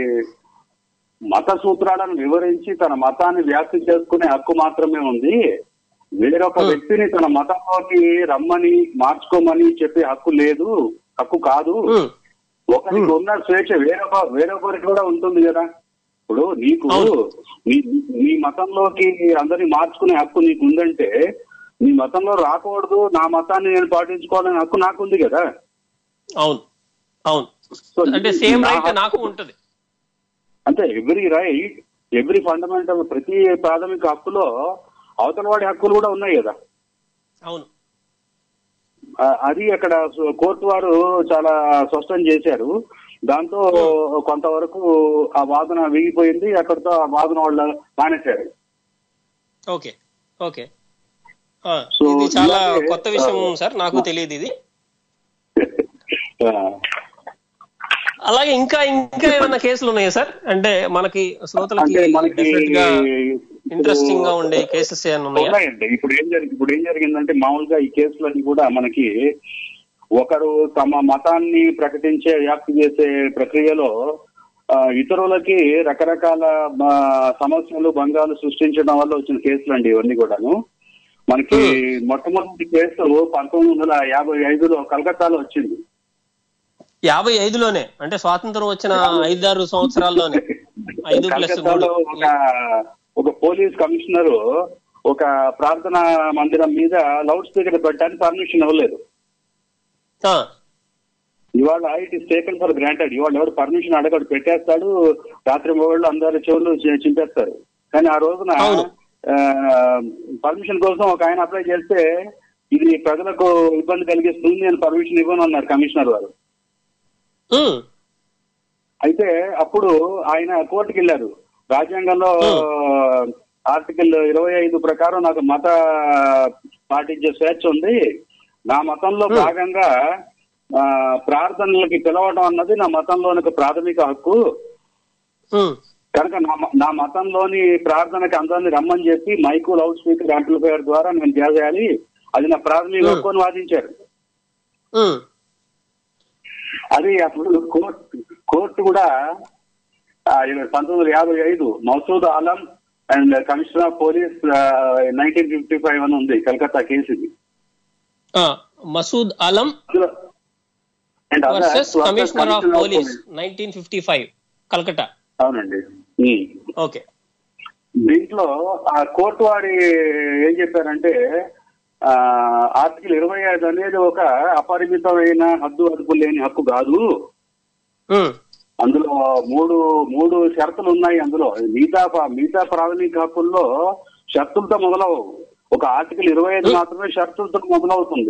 మత సూత్రాలను వివరించి తన మతాన్ని వ్యాప్తి చేసుకునే హక్కు మాత్రమే ఉంది వేరొక Hmm. వ్యక్తిని తన మతంలోకి రమ్మని మార్చుకోమని చెప్పే హక్కు లేదు హక్కు కాదు ఉమ్, ఒకరికి ఉన్న స్వేచ్ఛ వేరొక వేరొకరికి కూడా ఉంటుంది కదా ఇప్పుడు నీకు అవును. నీ నీ మతంలోకి అందరిని మార్చుకునే హక్కు నీకు ఉందంటే నీ మతంలో రాకూడదు నా మతాన్ని నేను పాటించుకోవాలనే హక్కు నాకు ఉంది కదా అవును అవును సో అంటే సేమ్ నా రైట్ హక్కు- నాకు ఉంటది అంటే ఎవ్రీ రైట్ ఎవ్రీ ఫండమెంటల్ ప్రతి ప్రాథమిక హక్కులో అవతల వాడి హక్కులు కూడా ఉన్నాయి కదా అవును ఆ, అది అక్కడ సు- కోర్టు వారు చాలా స్పష్టం చేశారు దాంతో కొంతవరకు ఆ వాదన వీగిపోయింది అక్కడితో ఆ వాదన వాళ్ళు మానేశారు ఓకే ఓకే ఆ, సో ఇది చాలా ఇలాగే, కొత్త విషయం ఆ, సార్ నాకు తెలియదు ఇది ఆ, అలాగే ఇంకా ఇంకా ఏమైనా కేసులు ఉన్నాయా సార్ అంటే మనకి శ్రోతలకి అంటే మనకి డెఫినెట్ గా ఇంట్రెస్టింగ్ గా ఉండే కేసెస్ ఏమైనా ఉన్నాయా ఉన్నాయండి ఇప్పుడు ఏం జరిగి ఇప్పుడు ఏం జరిగిందంటే మామూలుగా ఈ కేసులన్నీ కూడా మనకి ఒకరు తమ మతాన్ని ప్రకటించే వ్యాప్తి చేసే ప్రక్రియలో ఆ, ఇతరులకి రకరకాల ఆ, సమస్యలు భంగాలు సృష్టించడం వల్ల వచ్చిన కేసులు అండి ఇవన్నీ కూడాను మనకి మొట్టమొదటి కేసు పంతొమ్మిది వందల యాభై ఐదులో కలకత్తాలో వచ్చింది యాభై ఐదులోనే అంటే స్వాతంత్రం వచ్చిన ఐదారు సంవత్సరాల్లోనే ఐదు ప్లస్ మూడు కలకత్తాలో ఒక ఒక పోలీస్ కమిషనర్ ఒక ప్రార్థనా మందిరం మీద లౌడ్ స్పీకర్ పెట్టడానికి పర్మిషన్ ఇవ్వలేదు ఆ, ఇవాళ it is taken for granted ఇవాళ ఎవరు పర్మిషన్ అడగడు పెట్టేస్తాడు రాత్రి మొగళ్ళు అందరు చెవులు చి- చింపేస్తారు కానీ ఆ రోజున అవును. పర్మిషన్ కోసం ఒక ఆయన అప్లై చేస్తే ఇది ప్రజలకు ఇబ్బంది కలిగిస్తుంది నేను పర్మిషన్ ఇవ్వను అన్నారు కమిషనర్ వారు ఉమ్, అయితే అప్పుడు ఆయన కోర్టుకి వెళ్ళారు రాజ్యాంగంలో ఆర్టికల్ ఇరవై ఐదు ప్రకారం నాకు మత పాటించే స్వేచ్ఛ ఉంది నా మతంలో భాగంగా ఆ, ప్రార్థనలకి పిలవడం అన్నది నా మతంలోని ఒక ప్రాథమిక హక్కు ఉమ్, కనుక నా మ- నా మతంలోని ప్రార్థనకి అందరిని రమ్మని చెప్పి మైకు లౌడ్ స్పీకర్ యాంప్లిఫైయర్ ద్వారా నేను చేయాలి అది నా ప్రాథమిక హక్కు అని వాదించారు ఉమ్, అది అప్పుడు కోర్టు కోర్టు కూడా ఆ, ఇది పంతొమ్మిది వందల యాభై ఐదు Masood Alam and commissioner of police nineteen fifty five అని ఉంది కలకత్తా కేసు ఇది ఆ, మసూద్ అలం అందులో and others versus versus commissioner of Commissioner of police Police. Nineteen fifty five Calcutta అవునండి ఉమ్. ఓకే దీంట్లో ఆ కోర్టు వారి ఏం చెప్పారంటే ఆ ఆర్టికల్ ఇరవై ఐదు అనేది ఒక అపరిమితమైన హద్దు అదుపు లేని హక్కు కాదు ఉమ్, అందులో మూడు మూడు షరతులు ఉన్నాయి అందులో మిగతా ప- మిగతా ప్రాథమిక హక్కుల్లో షరతులతో మొదలవు ఒక ఆర్టికల్ ఇరవై ఐదు మాత్రమే షరతులతో మొదలవుతుంది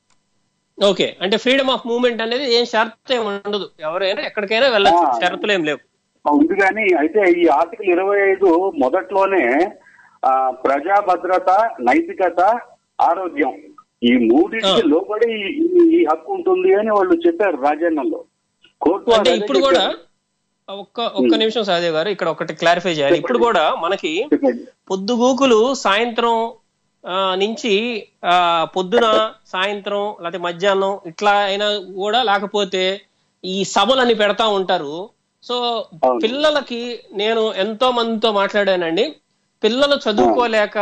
ఓకే అంటే ఫ్రీడమ్ ఆఫ్ మూవ్మెంట్ అనేది ఏం షరతు ఏమి ఉండదు ఎవరైనా ఎక్కడికైనా వెళ్ళచ్చు ఆ. షరతులు ఏం లేవు ఉంది కానీ అయితే ఈ ఆర్టికల్ ఇరవై ఐదు మొదట్లోనే ఆ, ప్రజా భద్రత నైతికత ఆరోగ్యం ఈ మూడింటికి ఆ. లోబడి ఈ- ఈ- ఈ హక్కు ఉంటుంది అని వాళ్ళు చెప్పారు రాజ్యాంగంలో కోర్టు అంటే అదే ఇప్పుడు కూడా చెప్పారు. ఒక్క ఒక్క నిమిషం సాదేవ్ గారు ఇక్కడ ఒకటి క్లారిఫై చేయాలి ఇప్పుడు కూడా మనకి చెప్పండి. పొద్దుగూకులు సాయంత్రం ఆ, నుంచి ఆ, పొద్దున సాయంత్రం లేకపోతే మధ్యాహ్నం ఇట్లా అయినా కూడా లేకపోతే ఈ సభలని పెడతా ఉంటారు సో అవును. పిల్లలకి నేను ఎంతో మందితో మాట్లాడానండి పిల్లలు చదువుకోలేక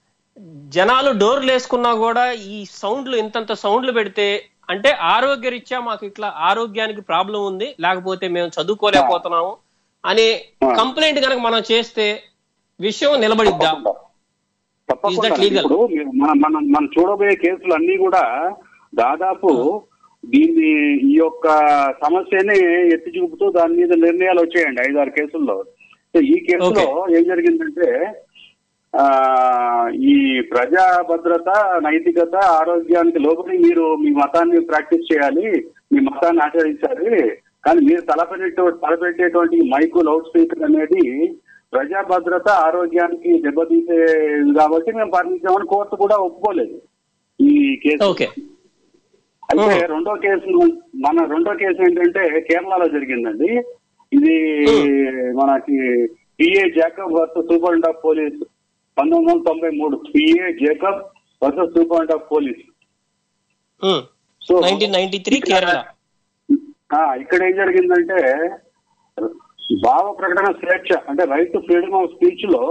జనాలు డోర్లు వేసుకున్నా కూడా ఈ సౌండ్లు ఇంతంత సౌండ్లు పెడితే అంటే ఆరోగ్యరీత్యా మాకు ఇట్లా ఆరోగ్యానికి ప్రాబ్లం ఉంది లేకపోతే మేము చదువుకోలేకపోతున్నాము అనే ఆ. కంప్లైంట్ కనుక మనం చేస్తే విషయం నిలబడిద్దా తప్పకుండా Is that తప్పకుండా legal? ఇప్పుడు మీరు మన- మనం మనం చూడబోయే కేసులు అన్ని కూడా దాదాపు దీన్ని ఈ యొక్క సమస్యని ఎత్తి చూపుతూ దాని మీద నిర్ణయాలు వచ్చాయండి ఐదారు కేసుల్లో సో ఈ కేసులో ఏం జరిగిందంటే ఆ ఈ ప్రజా భద్రత నైతికత ఆరోగ్యానికి లోబడి మీరు మీ మతాన్ని ప్రాక్టీస్ చేయాలి మీ మతాన్ని ఆచరించాలి కానీ మీరు తలపెట్టే తలపెట్టేటువంటి ఈ మైకు లౌడ్ స్పీకర్ అనేది ప్రజా భద్రత ఆరోగ్యానికి దెబ్బతీసేది కాబట్టి మేము పరిమించామని కోర్టు కూడా ఒప్పుకోలేదు ఈ కేసు ఓకే అయితే Hmm. రెండో కేసు మన రెండో కేసు ఏంటంటే కేరళలో జరిగిందండి ఇది మనకి P A Jacob versus superintendent of police పంతొమ్మిది వందల తొంభై మూడు P A Jacob versus superintendent of police so nineteen ninety three Kerala ఆ, ఇక్కడ ఏం జరిగిందంటే భావ ప్రకటన స్వేచ్ఛ అంటే right to freedom of speech లో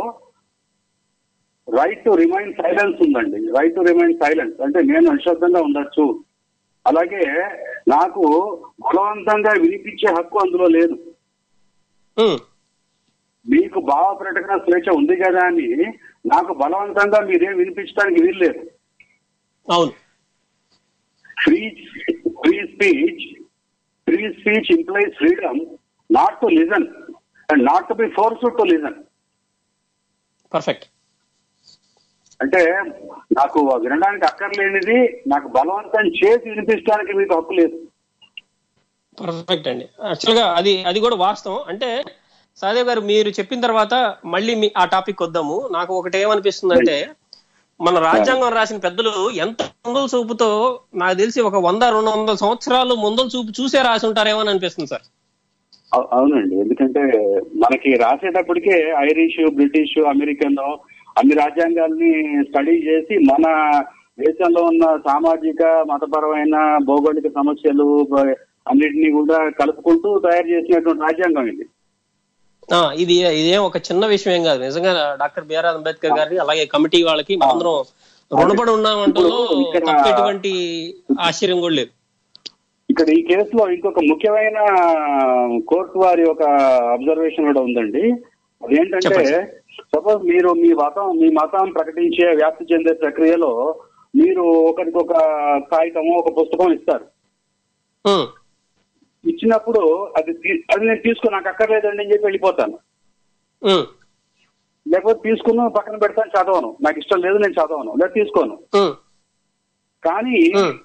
రైట్ టు రిమైన్ సైలెన్స్ ఉందండి రైట్ టు రిమైన్ సైలెన్స్ అంటే నేను నిశ్శబ్దంగా ఉండొచ్చు అలాగే నాకు బలవంతంగా వినిపించే హక్కు అందులో లేదు ఉమ్, మీకు భావ ప్రకటన స్వేచ్ఛ ఉంది కదా అని నాకు బలవంతంగా మీరేం వినిపించడానికి వీల్లేదు అవును free free speech free speech implies freedom not to listen and not to be force to listen perfect అంటే నాకు వినడానికి అక్కర్లేనిది నాకు బలవంతం చేసి వినిపించడానికి మీకు హక్కు లేదు పర్ఫెక్ట్ అండి యాక్చువల్ గా అది అది కూడా వాస్తవం అంటే సాదేవ్ గారు మీరు చెప్పిన తర్వాత మళ్ళీ మీ ఆ టాపిక్ వద్దాము నాకు ఒకటి ఏమనిపిస్తుందంటే మన రాజ్యాంగం రాసిన పెద్దలు ఎంత ముందల చూపుతో నాకు తెలిసి ఒక వంద రెండు వందల సంవత్సరాలు ముందల చూపు చూసే రాసి ఉంటారేమో అని అనిపిస్తుంది సార్ అవు- అవునండి ఎందుకంటే మనకి రాసేటప్పటికే ఐరిష్ బ్రిటిష్ అమెరికన్ అన్ని రాజ్యాంగాల్ని స్టడీ చేసి మన దేశంలో ఉన్న సామాజిక మతపరమైన భౌగోళిక సమస్యలు బ- అన్నిటినీ కూడా కలుపుకుంటూ తయారు చేసినటువంటి రాజ్యాంగం ఇది ఆ, ఇది ఇదేం ఒక చిన్న విషయం ఏం కాదు నిజంగా డాక్టర్ బిఆర్ అంబేద్కర్ గారికి అలాగే కమిటీ వాళ్ళకి మనందరం రుణపడి ఉన్నామంటలో ఇక్కడ- తప్ప ఎటువంటి ఆశ్చర్యం కూడా లేదు ఇక్కడ ఈ కేసులో ఇంకొక ముఖ్యమైన కోర్టు వారి ఒక అబ్జర్వేషన్ కూడా ఉందండి అదేంటంటే చెప్పండి. సపోజ్ మీరు మీ మతం మీ మతం ప్రకటించే వ్యాప్తి చెందే ప్రక్రియలో మీరు ఒకరికి ఒక కాగితము ఒక పుస్తకం ఇస్తారు ఉమ్, ఇచ్చినప్పుడు అది తీ- అది నేను తీసుకుని నాకు అక్కర్లేదండి అని చెప్పి వెళ్ళిపోతాను ఉమ్, లేకపోతే తీసుకుని పక్కన పెడతాను చదవను నాకు ఇష్టం లేదు నేను చదవను లేదా తీసుకోను ఉమ్, కానీ ఉమ్.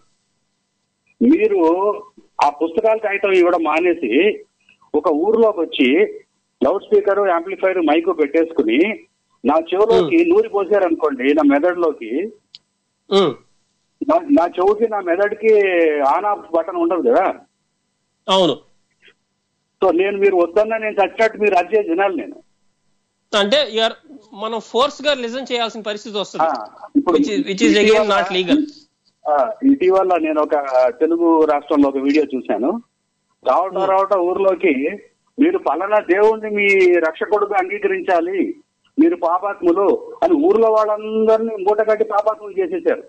మీరు ఆ పుస్తకాలు కాగితం ఇవ్వడం మానేసి ఒక ఊర్లోకి వచ్చి లౌడ్ స్పీకర్ యాంప్లిఫైర్ మైక్ పెట్టేసుకుని నా చెవులోకి నూరి పోసారనుకోండి నా మెదడులోకి ఉమ్. నా- నా చెవుకి నా మెదడుకి ఆన్ ఆఫ్ బటన్ ఉండదు కదా అవును సో నేను మీరు వద్దన్నా నేను చచ్చినట్టు మీరు అదే వినాలి నేను అంటే యూఆర్ మనం ఫోర్స్ గా లిజన్ చేయాల్సిన పరిస్థితి ఆ, వస్తుంది ఇప్పుడు విచ్ ఇస్ అగైన్ ఇటీవల- నాట్ లీగల్ ఆ, ఇటీవల నేను ఒక తెలుగు రాష్ట్రంలో ఒక వీడియో చూశాను రావటం రావటం ఊర్లోకి మీరు పలానా దేవుణ్ణి మీ రక్షకుడుగా అంగీకరించాలి మీరు పాపాత్ములు అని ఊర్లో వాళ్ళందరినీ మూట కట్టి పాపాత్ములు చేసేసారు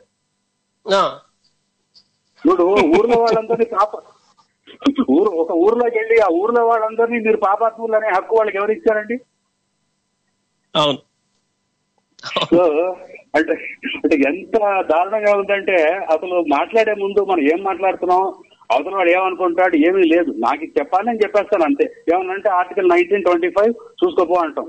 ఇప్పుడు ఊర్లో వాళ్ళందరినీ పాప ఊరు ఒక ఊర్లోకి వెళ్ళి ఆ ఊర్లో వాళ్ళందరినీ మీరు పాపాత్ములు అనే హక్కు వాళ్ళకి ఎవరు ఇచ్చారండి అవును సో అంటే అంటే ఎంత దారుణంగా ఉందంటే అసలు మాట్లాడే ముందు మనం ఏం మాట్లాడుతున్నాం అవతల వాడు ఏమనుకుంటాడు ఏమీ లేదు నాకు ఇది చెప్పాలి నేను చెప్పేస్తాను అంతే ఏమనంటే ఆర్టికల్ నైన్టీన్ ట్వంటీ ఫైవ్ చూసుకోపో అంటాం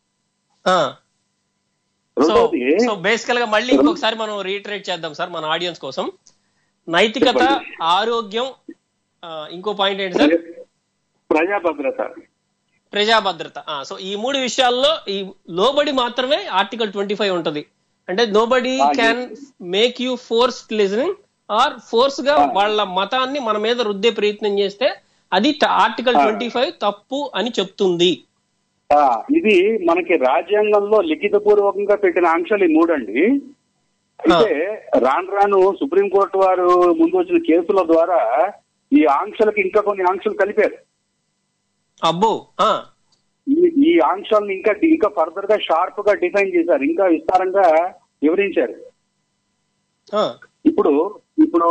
సో రెండోది సో బేసికల్ గా మళ్ళీ ఇంకొకసారి మనం రీటరేట్ చేద్దాం సార్ మన ఆడియన్స్ కోసం నైతికత చెప్పండి. ఆరోగ్యం ఆ, ఇంకో పాయింట్ ఏంటి సార్ ప్రజా భద్రత ప్రజా భద్రత ఆ, సో ఈ మూడు విషయాల్లో ఈ లోబడి మాత్రమే ఆర్టికల్ ట్వంటీ ఫైవ్ ఉంటది అంటే నోబడి ఆ, can make you force listening or force గా వాళ్ళ మతాన్ని మన మీద రుద్దే ప్రయత్నం చేస్తే అది ఆర్టికల్ ఆ. ట్వంటీ ఫైవ్ తప్పు అని చెప్తుంది ఆ, ఇది మనకి రాజ్యాంగంలో లిఖిత పూర్వకంగా పెట్టిన ఆంక్షలు ఈ మూడండి అయితే రాను రాను సుప్రీంకోర్టు వారు ముందు వచ్చిన కేసుల ద్వారా ఈ ఆంక్షలకు ఇంకా కొన్ని ఆంక్షలు కలిపారు అబ్బో ఆ ఈ ఈ ఆంక్షల్ని ఇంకా ఇంకా ఫర్దర్ గా షార్ప్ గా డిఫైన్ చేశారు ఇంకా విస్తారంగా వివరించారు ఆ, ఇప్పుడు ఇప్పుడు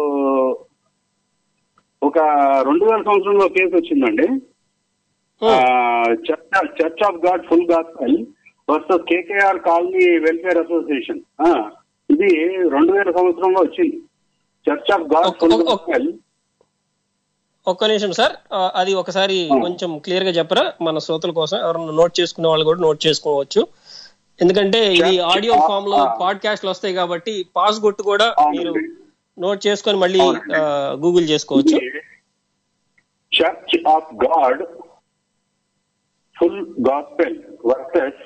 ఒక రెండు వేల సంవత్సరంలో కేసు వచ్చిందండి ఆ, church church of god full gospel versus K K R colony welfare association ఆ, ఇది రెండు వేల సంవత్సరంలో వచ్చింది చర్చ్ ఆఫ్ గాడ్ ఒక్క- ఫుల్ ఒక్క- గాస్పెల్ ఒక్క నిమిషం సార్ ఆ, అది ఒకసారి కొంచెం క్లియర్ గా చెప్పరా మన శ్రోతల కోసం ఎవరైనా నోట్ చేసుకునే వాళ్ళు కూడా నోట్ చేసుకోవచ్చు ఎందుకంటే ఇది Church ఆడియో of- ఫామ్ లో ఆ. పాడ్కాస్ట్ లో వస్తాయి కాబట్టి పాస్ కొట్టు కూడా మీరు అవునండి. నోట్ చేసుకొని మళ్ళీ అవునండి. గూగుల్ చేసుకోవచ్చు church of god full gospel versus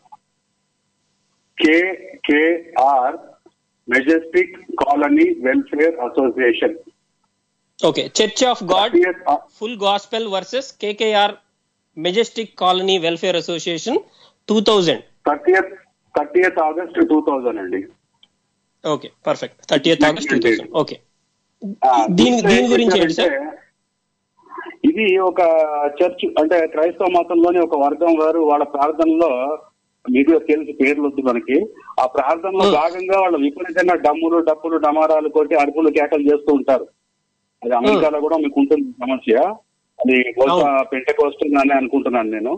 K K R majestic colony welfare association okay church of god full gospel versus K K R majestic colony welfare association two thousand thirtieth thirtieth August two thousand అండి okay perfect thirty eighth August two thousand okay ఆ, దీని దీంట్లో దీని ఏం గురించి ఏంటి sir చెప్పారంటే, ఇది ఒక చర్చ్ అంటే క్రైస్తవ మతంలోని ఒక వర్గం వారు వాళ్ళ ప్రార్థనలో మీకు తెలుసు పేర్లు వద్దు మనకి ఆ ప్రార్థనలో Hmm. భాగంగా వాళ్ళ విపరీతంగా డమ్ములు డప్పులు డమారాలు కొట్టి అరుపులు కేకలు చేస్తూ ఉంటారు అది అమెరికాలో కూడా మీకు ఉంటుంది సమస్య అది బహుశా పెంటకోస్ట్ అని అనుకుంటున్నాను నేను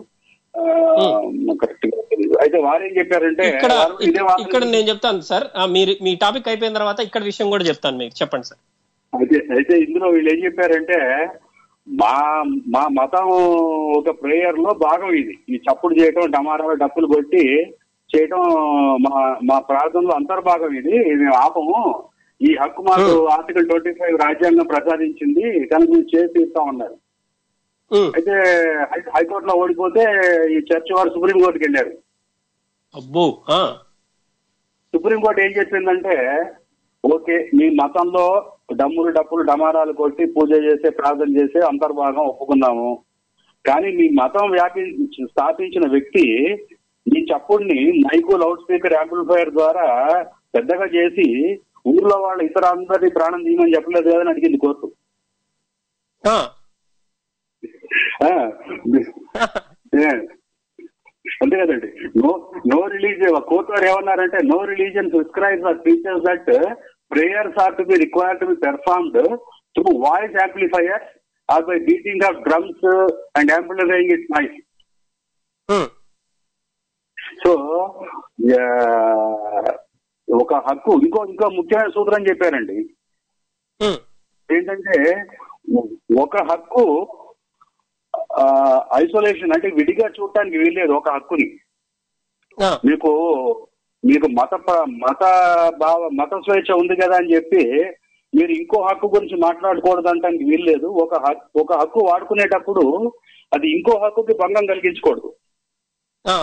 కరెక్ట్ గా తెలీదు. అయితే వారు ఏం చెప్పారంటే ఇక్కడ వారు ఇదే వాదన ఇక్కడ నేను చెప్తాను సార్ ఆ, మీరు మీ టాపిక్ అయిపోయిన తర్వాత ఇక్కడ విషయం కూడా చెప్తాను మీకు చెప్పండి సార్ అయితే అయితే ఇందులో వీళ్ళు ఏం చెప్పారంటే మా మా మతం ఒక ప్రేయర్ లో భాగం ఇది ఈ చప్పుడు చేయటం డమారాలు డప్పులు కొట్టి చేయటం మా మా ప్రార్థనలో అంతర్భాగం ఇది ఇది ఆపము ఈ హక్కు మాకు ఆర్టికల్ ట్వంటీ ఫైవ్ రాజ్యాంగం ప్రసాదించింది కనుక మేము చేసి ఇస్తామన్నారు ఉమ్, అయితే హై- హైకోర్టులో ఓడిపోతే ఈ చర్చ్ వారు సుప్రీం కోర్టుకి వెళ్ళారు అబ్బో ఆ, సుప్రీంకోర్టు ఏం చెప్పిందంటే ఓకే మీ మతంలో డమ్ములు డప్పులు డమారాలు కొట్టి పూజ చేసే ప్రార్థన చేసే అంతర్భాగం ఒప్పుకున్నాము కానీ మీ మతం వ్యాపి స్థాపించిన వ్యక్తి ఈ చప్పుడిని మైకు లౌడ్ స్పీకర్ యాంప్లిఫైయర్ ద్వారా పెద్దగా చేసి ఊర్లో వాళ్ళ ఇతర అందరినీ ప్రాణం తీయమని చెప్పలేదు కదా అని అడిగింది కోర్టు ఆ, ఆ, ఏ, అంతే కదండి నో నో రిలీజియన్ కోర్టు వారు ఏమన్నారంటే no religion prescribes or teachers that prayers are to be required to be performed through voice amplifiers or by beating of drums and amplifying it noise ఉమ్, so ఒక హక్కు ఇంకో ఇంకో ముఖ్యమైన సూత్రం చెప్పారండి ఉమ్, ఏంటంటే ఒక హక్కు ఐసోలేషన్ అంటే విడిగా చూడటానికి వీల్లేదు ఒక హక్కుని ఆ, మీకు మీకు మత ప- మత భావ మత స్వేచ్ఛ ఉంది కదా అని చెప్పి మీరు ఇంకో హక్కు గురించి మాట్లాడకూడదు అంటానికి వీల్లేదు ఒక హక్కు ఒక హక్కు వాడుకునేటప్పుడు అది ఇంకో హక్కుకి భంగం కలిగించకూడదు ఆ,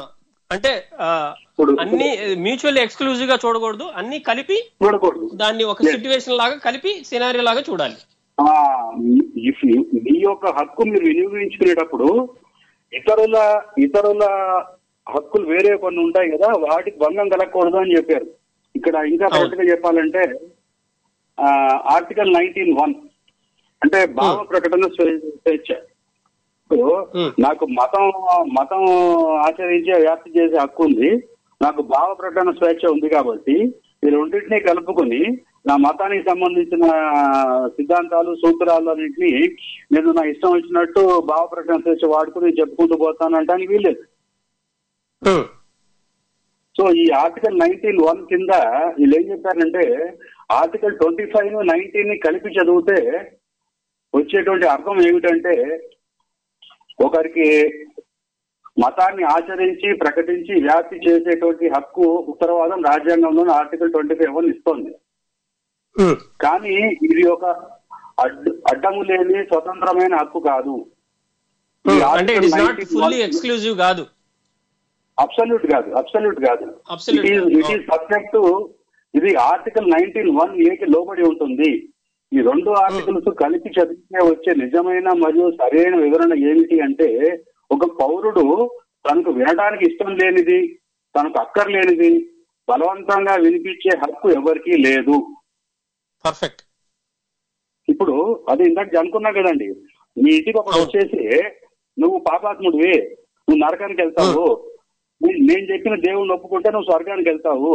అంటే ఆ, ఇప్పుడు- అన్ని మ్యూచువల్లీ ఎక్స్క్లూజివ్ గా చూడకూడదు అన్ని కలిపి చూడకూడదు దాన్ని ఒక Yes. సిచ్యువేషన్ లాగా కలిపి సినారియో లాగా చూడాలి ఆ, ఇఫ్ యు- మీ యొక్క హక్కు మీరు వినియోగించుకునేటప్పుడు ఇతరుల ఇతరుల హక్కులు వేరే కొన్ని ఉంటాయి కదా వాటికి భంగం కలగకూడదు అని చెప్పారు ఇక్కడ ఇంకా అవును. కరెక్ట్ గా చెప్పాలంటే ఆర్టికల్ నైన్టీన్ వన్ అంటే భావ ప్రకటన స్వే- స్వేచ్ఛ ఇప్పుడు Hmm. నాకు మతం మతం ఆచరించే వ్యాప్తి చేసే హక్కు ఉంది నాకు భావ ప్రకటన స్వేచ్ఛ ఉంది కాబట్టి ఈ రెండింటినీ కలుపుకొని నా మతానికి సంబంధించిన సిద్ధాంతాలు సూత్రాలు అన్నింటినీ నేను నా ఇష్టం వచ్చినట్టు భావ ప్రకటన స్వేచ్ఛ వాడుకుని చెప్పుకుంటూ పోతాను అంటానికి వీల్లేదు ఉమ్, సో ఈ ఆర్టికల్ నైన్టీన్ వన్ కింద వీళ్ళు ఏం చెప్పారంటే ఆర్టికల్ ట్వంటీ ఫైవ్ నైన్టీన్ ని కలిపి చదివితే వచ్చేటువంటి అర్థం ఏమిటంటే ఒకరికి మతాన్ని ఆచరించి ప్రకటించి వ్యాప్తి చేసేటువంటి హక్కు ఉత్తరవాదం రాజ్యాంగంలోని ఆర్టికల్ ట్వంటీ ఫైవ్ వన్ ఇస్తోంది ఉమ్, కానీ ఇది ఒక అడ్డు అడ్డము లేని స్వతంత్రమైన హక్కు కాదు ఉమ్, అంటే it is not fully exclusive కాదు అబ్సల్యూట్ కాదు అబ్సల్యూట్ కాదు Absolute ఇట్ కాదు. ఈస్ సబ్జెక్ట్ ఇది ఆర్టికల్ నైన్టీన్ వన్ ఏకి లోబడి ఉంటుంది ఈ రెండు ఆర్టికల్స్ కలిపి చదివితే వచ్చే నిజమైన మరియు సరైన వివరణ ఏమిటి అంటే ఒక పౌరుడు తనకు వినడానికి ఇష్టం లేనిది తనకు అక్కర్లేనిది బలవంతంగా వినిపించే హక్కు ఎవరికీ లేదు పర్ఫెక్ట్ ఇప్పుడు అది ఇందాక అనుకున్నా కదండి మీ ఇంటికి ఒకడు అవును. వచ్చేసి నువ్వు పాపాత్ముడివి నువ్వు నరకానికి వెళ్తావు నే- నేను చెప్పిన దేవుణ్ణి ఒప్పుకుంటే నువ్వు స్వర్గానికి వెళ్తావు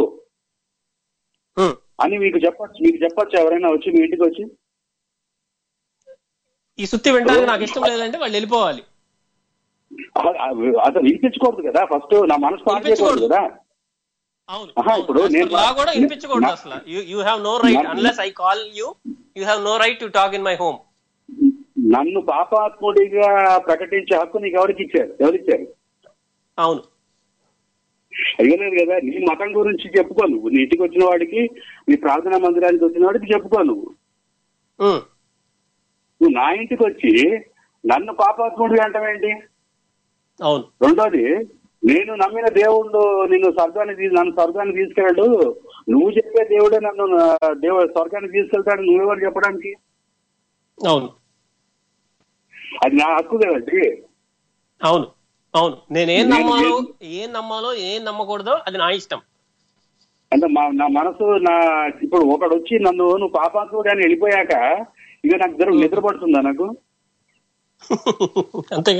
అని మీకు చెప్పచ్చు మీకు చెప్పచ్చు ఎవరైనా వచ్చి మీ ఇంటికి వచ్చి ఈ సుత్తి వినడానికి నాకు ఇష్టం లేదంటే వాళ్ళు వెళ్ళిపోవాలి అ- అ- అసలు వినిపించకూడదు కదా ఫస్ట్ నా మనసు పాటు చేయకూడదు కదా అవును ఆహా, ఇప్పుడు నేను- లా కూడా వినిపించకూడదు నా- అసలు యూ హ్యావ్ నో రైట్ నా- unless I call you you have no right to talk in my home నన్ను పాపాత్ముడిగా ప్రకటించే హక్కు నీకు ఎవరికి ఇచ్చారు ఎవరిచ్చారు అవును అయ్యలేదు కదా నీ మతం గురించి చెప్పుకో నువ్వు నీ ఇంటికి వచ్చిన వాడికి నీ ప్రార్థనా మందిరానికి వచ్చిన వాడికి చెప్పుకో నువ్వు ఉమ్, నువ్వు నా ఇంటికి వచ్చి నన్ను పాపాత్ముడివి అంటావేంటి అవును రెండోది నేను నమ్మిన దేవుడు నిన్ను స్వర్గానికి తీ- నన్ను స్వర్గానికి తీసుకెళ్ళాడు నువ్వు చెప్పే దేవుడే నన్ను నా- దేవుడు స్వర్గానికి తీసుకెళ్తాడు నువ్వెవరు చెప్పడానికి అవును అది నా హక్కు కదండి అవును అవును నేను ఏం నేను- నమ్మాలో నేను- ఏం నమ్మాలో ఏం నమ్మకూడదో అది నా ఇష్టం అంటే మా నా మనసు నా ఇప్పుడు ఒకడు వచ్చి నన్ను నువ్వు పాపాత్ముడు అని వెళ్ళిపోయాక ఇక నాకు ఇద్దరు నిద్రపడుతుందా నాకు అంతేగా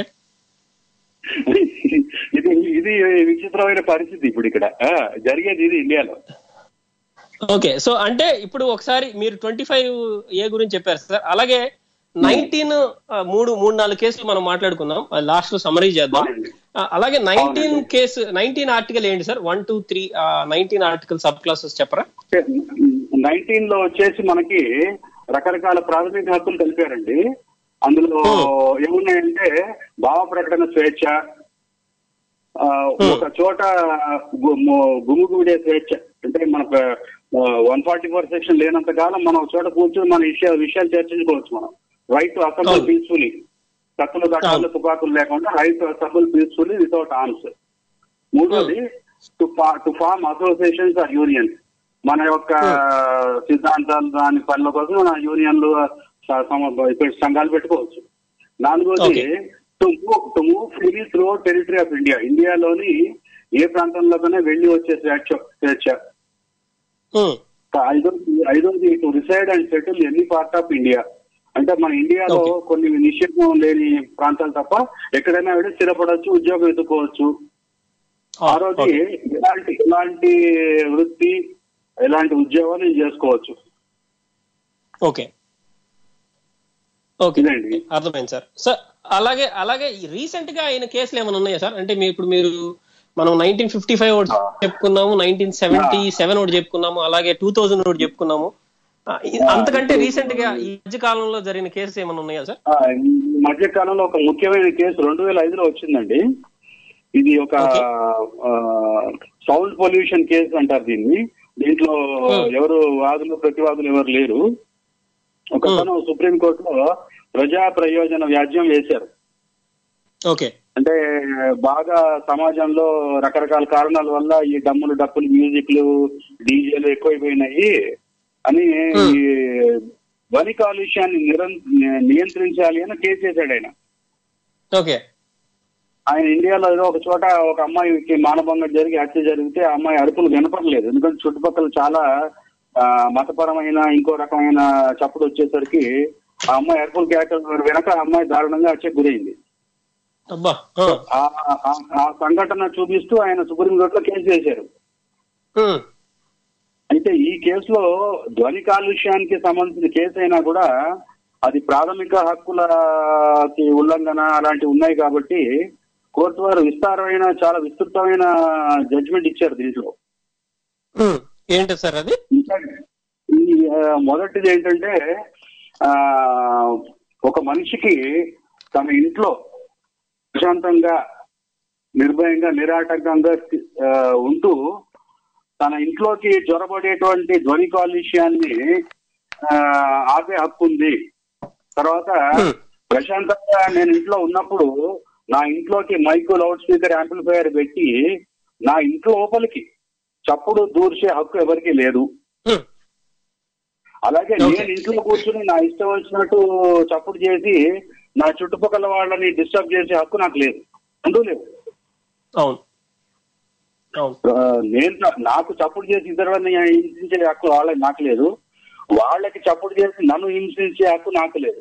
ఇది ఇది విచిత్రమైన పరిస్థితి ఇప్పుడు ఇక్కడ ఆ, జరిగేది ఇది ఇండియాలో ఓకే సో అంటే ఇప్పుడు ఒకసారి మీరు ట్వంటీ ఫైవ్ ఏ గురించి చెప్పారు సార్ అలాగే నైన్టీన్ మూడు మూడు నాలుగు కేసులు మనం మాట్లాడుకుందాం లాస్ట్ లో సమరీ చేద్దాం అవునండి. ఆ, అలాగే నైన్టీన్ అవునండి. కేసు నైన్టీన్ ఆర్టికల్ ఏంటి sir one two three nineteen article sub clauses చెప్పరా నైన్టీన్ లో వచ్చేసి మనకి రకరకాల ప్రాథమిక హక్కులు కలిపారండి అందులో ఏమున్నాయంటే భావ ప్రకటన స్వేచ్ఛ ఆ, ఒక చోట గు- ము- గుమిగూడే స్వేచ్ఛ అంటే మన వన్ ఫార్టీ ఫోర్ సెక్షన్ లేనంత కాలం మనం ఒక చోట కూర్చొని మన విషయ విషయాలు చర్చించుకోవచ్చు మనం రైట్ టు అసెంబ్లీ అవును. పీస్ఫుల్లీ కత్తులు కట్టాలు అవును. తుపాకులు లేకుండా right to assembly peacefully without arms మూడోది to to form associations or unions మన యొక్క సిద్ధాంతాలు దాని పనుల కోసం మన యూనియన్లు స- సమ- ఇక్కడ సంఘాలు పెట్టుకోవచ్చు నాలుగోది Okay. To move to move freely through territory of India ఇండియాలోని ఏ ప్రాంతంలోకైనా వెళ్ళి వచ్చే స్వేచ్ఛ స్వేచ్ఛ ఉమ్, ఐదోది ఐదోది to reside and settle any part of India అంటే మన ఇండియాలో Okay. కొన్ని నిషేధం లేని ప్రాంతాలు తప్ప ఎక్కడైనా వెళ్ళి స్థిరపడవచ్చు ఉద్యోగం ఎత్తుకోవచ్చు ఆ, ఆరోజు ఓకే. ఇలాంటి ఇలాంటి వృత్తి ఇలాంటి ఉద్యోగాలు నేను చేసుకోవచ్చు ఓకే ఓకే ఇదండి. అర్థమైంది సార్ సార్ అలాగే అలాగే రీసెంట్ గా అయిన కేసులు ఏమైనా ఉన్నాయా సార్ అంటే మీ ఇప్పుడు మీరు మనం నైన్టీన్ ఫిఫ్టీ ఫైవ్ ఒకటి చెప్పుకున్నాము నైన్టీన్ సెవెంటీ సెవెన్ ఒకటి చెప్పుకున్నాము అలాగే టూ థౌజండ్ ఒకటి చెప్పుకున్నాము ఆ, ఈ- అంతకంటే రీసెంట్ గా ఈ మధ్య కాలంలో జరిగిన కేసులు ఏమైనా ఉన్నాయా సార్ ఆ, ఈ మధ్య కాలంలో ఒక ముఖ్యమైన కేసు రెండు వేల ఐదులో వచ్చిందండి ఇది ఒక Okay. సౌండ్ పొల్యూషన్ కేసు అంటారు దీన్ని దీంట్లో Hmm. ఎవరు వాదులు ప్రతివాదులు ఎవరు లేరు ఒక Hmm. సుప్రీం కోర్టులో ప్రజా ప్రయోజన వ్యాజ్యం వేశారు ఓకే అంటే బాగా సమాజంలో రకరకాల కారణాల వల్ల ఈ డమ్ములు డప్పులు మ్యూజిక్లు డీజేలు ఎక్కువైపోయినాయి అని ఈ ధ్వని కాలుష్యాన్ని నిరం- నియంత్రించాలి అని కేసు చేశాడు ఆయన ఓకే ఆయన ఇండియాలో ఏదో ఒక చోట ఒక అమ్మాయికి మానభంగం జరిగి హత్య జరిగితే ఆ అమ్మాయి అరుపులు వినపడలేదు ఎందుకంటే చుట్టుపక్కల చాలా ఆ, మతపరమైన ఇంకో రకమైన చప్పుడు వచ్చేసరికి ఆ అమ్మాయి అరుపులు కేకలు వెనక ఆ అమ్మాయి దారుణంగా హత్యకు గురైంది అబ్బా ఆ. ఆ- ఆ- ఆ సంఘటన చూపిస్తూ ఆయన సుప్రీంకోర్టులో కేసు వేశారు ఉమ్. అయితే ఈ కేసులో ధ్వని కాలుష్యానికి సంబంధించిన కేసు అయినా కూడా అది ప్రాథమిక హక్కులకి ఉల్లంఘన అలాంటివి ఉన్నాయి కాబట్టి కోర్టు వారు విస్తారమైన చాలా విస్తృతమైన జడ్జిమెంట్ ఇచ్చారు దీంట్లో ఉమ్. ఏంటి సార్ అది ఇంకా ఈ ఆ, మొదటిది ఏంటంటే ఆ ఒక మనిషికి తన ఇంట్లో ప్రశాంతంగా నిర్భయంగా నిరాటంకంగా ఆ, ఉంటూ తన ఇంట్లోకి జ్వరబడేటువంటి ధ్వని కాలుష్యాన్ని ఆ, ఆపే హక్కు ఉంది తర్వాత Hmm. ప్రశాంతంగా నేను ఇంట్లో ఉన్నప్పుడు నా ఇంట్లోకి మైక్ లౌడ్ స్పీకర్ యాంప్లిఫైయర్ పెట్టి నా ఇంట్లో లోపలికి చప్పుడు దూర్చే హక్కు ఎవరికీ లేదు ఉమ్. అలాగే Okay. నేను ఇంట్లో కూర్చుని నా ఇష్టం వచ్చినట్టు చప్పుడు చేసి నా చుట్టుపక్కల వాళ్ళని డిస్టర్బ్ చేసే హక్కు నాకు లేదు అంటూ లేదు అవును అవును ఆ, నేను నా- నాకు చప్పుడు చేసి ఇతరులని హింసించే హక్కు వాళ్ళకి నాకు లేదు వాళ్ళకి చప్పుడు చేసి నన్ను హింసించే హక్కు నాకు లేదు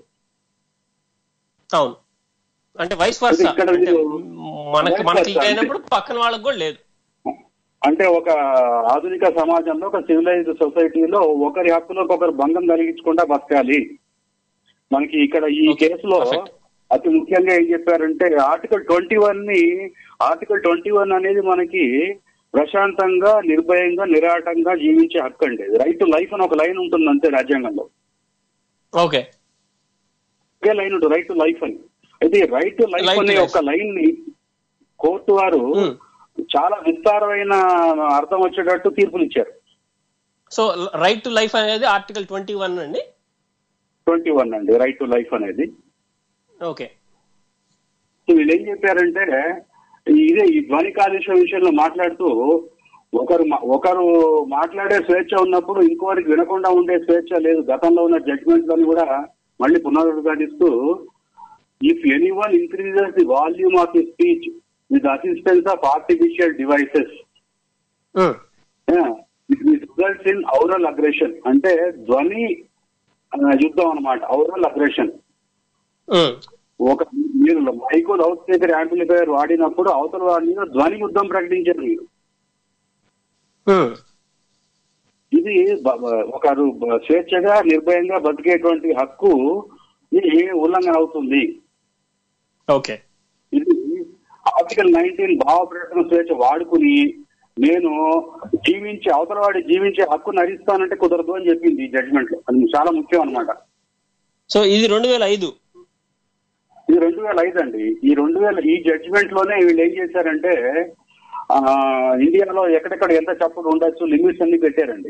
అవును అంటే వైస్ వర్స అది ఇక్కడ అంటే వీళ్ళు- మనకి vice మనకి versa. అయినప్పుడు పక్కన వాళ్ళకి కూడా లేదు అంటే ఒక ఆధునిక సమాజంలో ఒక సివిలైజ్డ్ సొసైటీలో ఒకరి హక్కులకు ఒకరు భంగం కలిగించకుండా బతకాలి మనకి ఇక్కడ ఈ Okay, కేసులో perfect. అతి ముఖ్యంగా ఏం చెప్పారంటే ఆర్టికల్ ట్వంటీ వన్ ని ఆర్టికల్ ట్వంటీ వన్ అనేది మనకి ప్రశాంతంగా నిర్భయంగా నిరాటంగా జీవించే హక్కు అండి రైట్ టు లైఫ్ అని ఒక లైన్ ఉంటుంది అంతే రాజ్యాంగంలో ఓకే ఒకే లైన్ ఉంటుంది రైట్ టు లైఫ్ అని అయితే right to life Right to అనే life. ఒక లైన్ ని కోర్టు వారు Hmm. చాలా విస్తారమైన అర్థం వచ్చేటట్టు తీర్పులు ఇచ్చారు సో రైట్ టు లైఫ్ అనేది ఆర్టికల్ ట్వంటీ వన్ అండి ట్వంటీ వన్ అండి రైట్ టు లైఫ్ అనేది ఓకే సో వీళ్ళు ఏం చెప్పారంటే ఇదే ఈ ధ్వని కాలుష్యం విషయంలో మాట్లాడుతూ ఒకరు మా- ఒకరు మాట్లాడే స్వేచ్ఛ ఉన్నప్పుడు ఇంకోరికి వినకుండా ఉండే స్వేచ్ఛ లేదు గతంలో ఉన్న జడ్జిమెంట్ లను కూడా మళ్ళీ పునరుద్ఘాటిస్తూ if any one increases the volume of the speech with assistance of artificial devices it results in aural aggression అంటే ధ్వని ఆ, యుద్ధం అన్నమాట ఔరల్ అగ్రెషన్ ఒక మీరు మైకు లౌడ్ స్పీకర్ యాంప్లిఫైయర్ వాడినప్పుడు అవతల వాడి మీద ధ్వని యుద్ధం ప్రకటించారు మీరు ఇది బ- బ- ఒకరు బ- స్వేచ్ఛగా నిర్భయంగా బతికేటువంటి హక్కు ఇది ఉల్లంఘన అవుతుంది ఓకే ఇది ఆర్టికల్ నైన్టీన్ భావ ప్రకటన స్వేచ్ఛ వాడుకుని నేను జీవించే అవతల వాడి జీవించే హక్కు నరిస్తానంటే కుదరదు అని చెప్పింది ఈ జడ్జిమెంట్ లో అది చాలా ముఖ్యం అన్నమాట సో ఇది రెండు వేల ఐదు ఇది రెండు వేల ఐదు అండి ఈ రెండు వేల ఈ జడ్జిమెంట్ లోనే వీళ్ళు ఏం చేశారంటే ఆ, ఇండియాలో ఎక్కడెక్కడ ఎంత చప్పుడు ఉండొచ్చు లిమిట్స్ అన్ని పెట్టారండి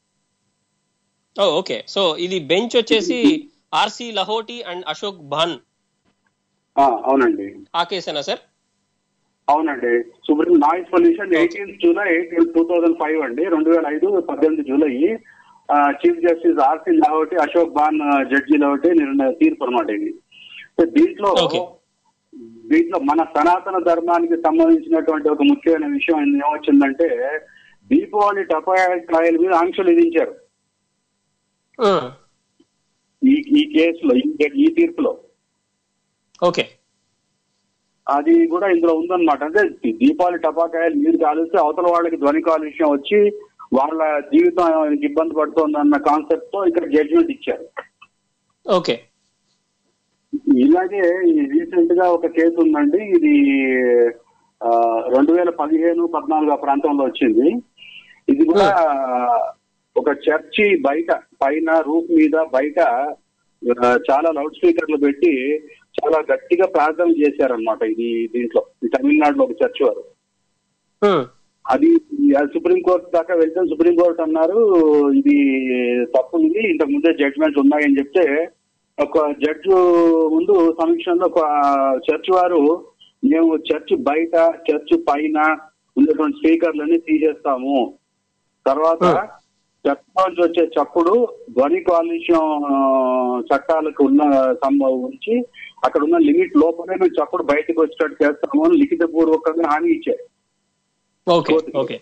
ఓ ఓకే సో ఇది బెంచ్ వచ్చేసి ఆర్సి లహోటి అండ్ అశోక్ భాన్ ఆ, అవునండి ఆ కేసేనా సార్ అవునండి supreme noise pollution eighteenth July two thousand five అండి రెండు వేల ఐదు పద్దెనిమిది జూలై ఆ, chief justice RC Lahoti Ashok Bhan ఆ, జడ్జి లావటి నిర్ణయ తీర్పు అనమాట ఇది సో దీంట్లో Okay. దీంట్లో మన సనాతన ధర్మానికి సంబంధించినటువంటి ఒక ముఖ్యమైన విషయం ఏమొచ్చిందంటే దీపావళి టపాకాయల మీద ఆంక్షలు విధించారు ఈ ఈ కేసులో ఈ ఈ తీర్పులో ఓకే అది కూడా ఇందులో ఉందన్నమాట అంటే దీపావళి టపాకాయలు మీరు కాలిస్తే అవతల వాళ్ళకి ధ్వని కాలుష్యం వచ్చి వాళ్ళ జీవితం ఇబ్బంది పడుతోందన్న కాన్సెప్ట్ తో ఇక్కడ జడ్జిమెంట్ ఇచ్చారు ఓకే ఇలాగే రీసెంట్ గా ఒక కేసు ఉందండి ఇది ఆ, రెండు వేల పదిహేను పద్నాలుగు ఆ ప్రాంతంలో వచ్చింది ఇది కూడా ఒక చర్చి బయట పైన రూఫ్ మీద బయట ఆ, చాలా లౌడ్ స్పీకర్లు పెట్టి చాలా గట్టిగా ప్రార్థన చేశారనమాట ఇది దీంట్లో ఈ తమిళనాడులో ఒక చర్చ్ వారు అది సుప్రీం కోర్టు దాకా వెళ్తే సుప్రీం కోర్టు అన్నారు ఇది తప్పు ఇది ఇంతకు ముందే జడ్జిమెంట్స్ ఉన్నాయని చెప్తే ఒక జడ్జి ముందు సమీక్షంలో ఒక చర్చ్ వారు మేము చర్చ్ బయట చర్చ్ పైన ఉన్నటువంటి స్పీకర్లన్నీ తీసేస్తాము తర్వాత చర్చ్ నుంచి వచ్చే చప్పుడు ధ్వని కాలుష్యం ఆ, చట్టాలకు ఉన్న సంభవం ఉంచి అక్కడ ఉన్న లిమిట్ లోపలే మేము చప్పుడు బయటకు వచ్చేటట్టు చేస్తాము అని లిఖిత పూర్వకంగా హామీ ఇచ్చారు ఓకే ఓకే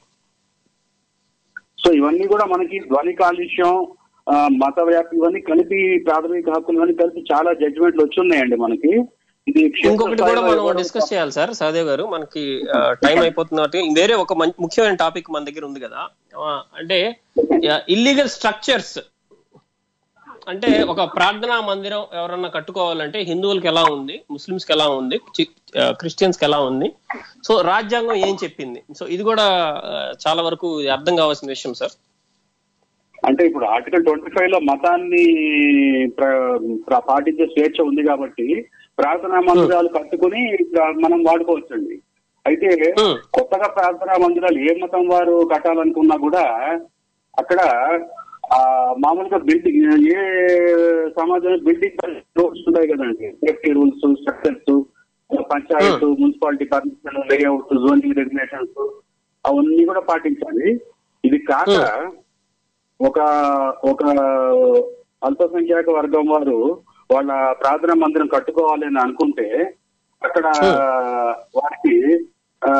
సో ఇవన్నీ కూడా మనకి ధ్వని కాలుష్యం ఆ, మత వ్యాప్తి ఇవన్నీ కలిపి ప్రాథమిక హక్కులు ఇవన్నీ కలిపి చాలా జడ్జిమెంట్లు వచ్చి ఉన్నాయండి మనకి ఇది క్షేత్ర ఇంకొకటి కూడా స్థాయిలో మనం ఎవరు- డిస్కస్ చేయాలి సార్ సహదేవ్ గారు మనకి టైం అయిపోతుంది కాబట్టి వేరే ఒక మంచి ముఖ్యమైన టాపిక్ మన దగ్గర ఉంది కదా ఆ, అంటే ఇల్లీగల్ స్ట్రక్చర్స్ అంటే ఒక ప్రార్థనా మందిరం ఎవరన్నా కట్టుకోవాలంటే హిందువులకి ఎలా ఉంది ముస్లిమ్స్ కి ఎలా ఉంది క్రిస్టియన్స్ కి ఎలా ఉంది సో రాజ్యాంగం ఏం చెప్పింది సో ఇది కూడా ఆ, చాలా వరకు ఇది అర్థం కావాల్సిన విషయం సార్ అంటే ఇప్పుడు ఆర్టికల్ ట్వంటీ ఫైవ్ లో మతాన్ని ప్ర- ప్ర- పాటించే స్వేచ్ఛ ఉంది కాబట్టి ప్రార్థనా మందిరాలు కట్టుకుని ప్ర- మనం వాడుకోవచ్చండి అయితే Hmm. కొత్తగా ప్రార్థనా మందిరాలు ఏ మతం వారు కట్టాలనుకున్నా కూడా అక్కడ ఆ మామూలుగా బిల్డింగ్ ఏ సమాజంలో బిల్డింగ్ రూల్స్ ఉంటాయి కదండి safety rules structures panchayat municipality permission layout zoning regulations అవన్నీ కూడా పాటించాలి ఇది కాక ఒక ఒక అల్పసంఖ్యాక వర్గం వారు వాళ్ళ ప్రార్థనా మందిరం కట్టుకోవాలి అని అనుకుంటే అక్కడ వారికి ఆ,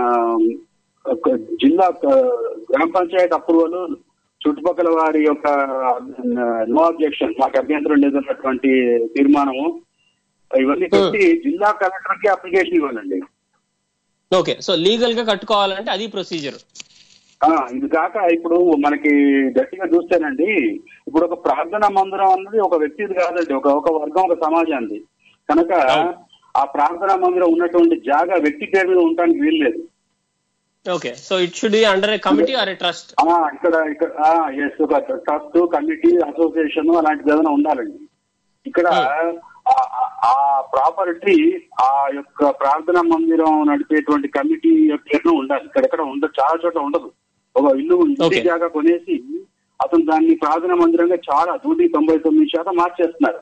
ఒక జిల్లా ఆ, గ్రామ పంచాయత్ అప్రూవల్ చుట్టుపక్కల వారి యొక్క నో అబ్జెక్షన్ మాకు అభ్యంతరం లేదన్నటువంటి తీర్మానము ఇవన్నీ పెట్టి జిల్లా కలెక్టర్ కి అప్లికేషన్ ఇవ్వాలండి ఓకే సో లీగల్ గా కట్టుకోవాలంటే అది ప్రొసీజర్ ఆ, ఇది కాక ఇప్పుడు మనకి గట్టిగా చూస్తేనండి ఇప్పుడు ఒక ప్రార్థనా మందిరం అన్నది ఒక వ్యక్తిది కాదండి ఒక ఒక వర్గం ఒక సమాజానికి కనుక ఆ ప్రార్థనా మందిరం ఉన్నటువంటి జాగా వ్యక్తి పేరు మీద ఉండడానికి వీల్లేదు okay so it should be under a committee or a trust ఆ, ఇక్కడ ఇక్కడ ఎస్ ఒక ట్రస్ట్ కమిటీ అసోసియేషన్ అలాంటిది ఏదైనా ఉండాలండి ఇక్కడ ఆ- ఆ ప్రాపర్టీ ఆ యొక్క ప్రార్థనా మందిరం నడిపేటువంటి కమిటీ పేరున ఉండాలి ఇక్కడెక్కడ ఉండదు చాలా చోట్ల ఉండదు ఒక ఇల్లు ఇంటి Okay. జాగా కొనేసి అతను దాన్ని ప్రార్థనా మందిరంగా చాలా నూటి తొంభై తొమ్మిది శాతం మార్చేస్తున్నారు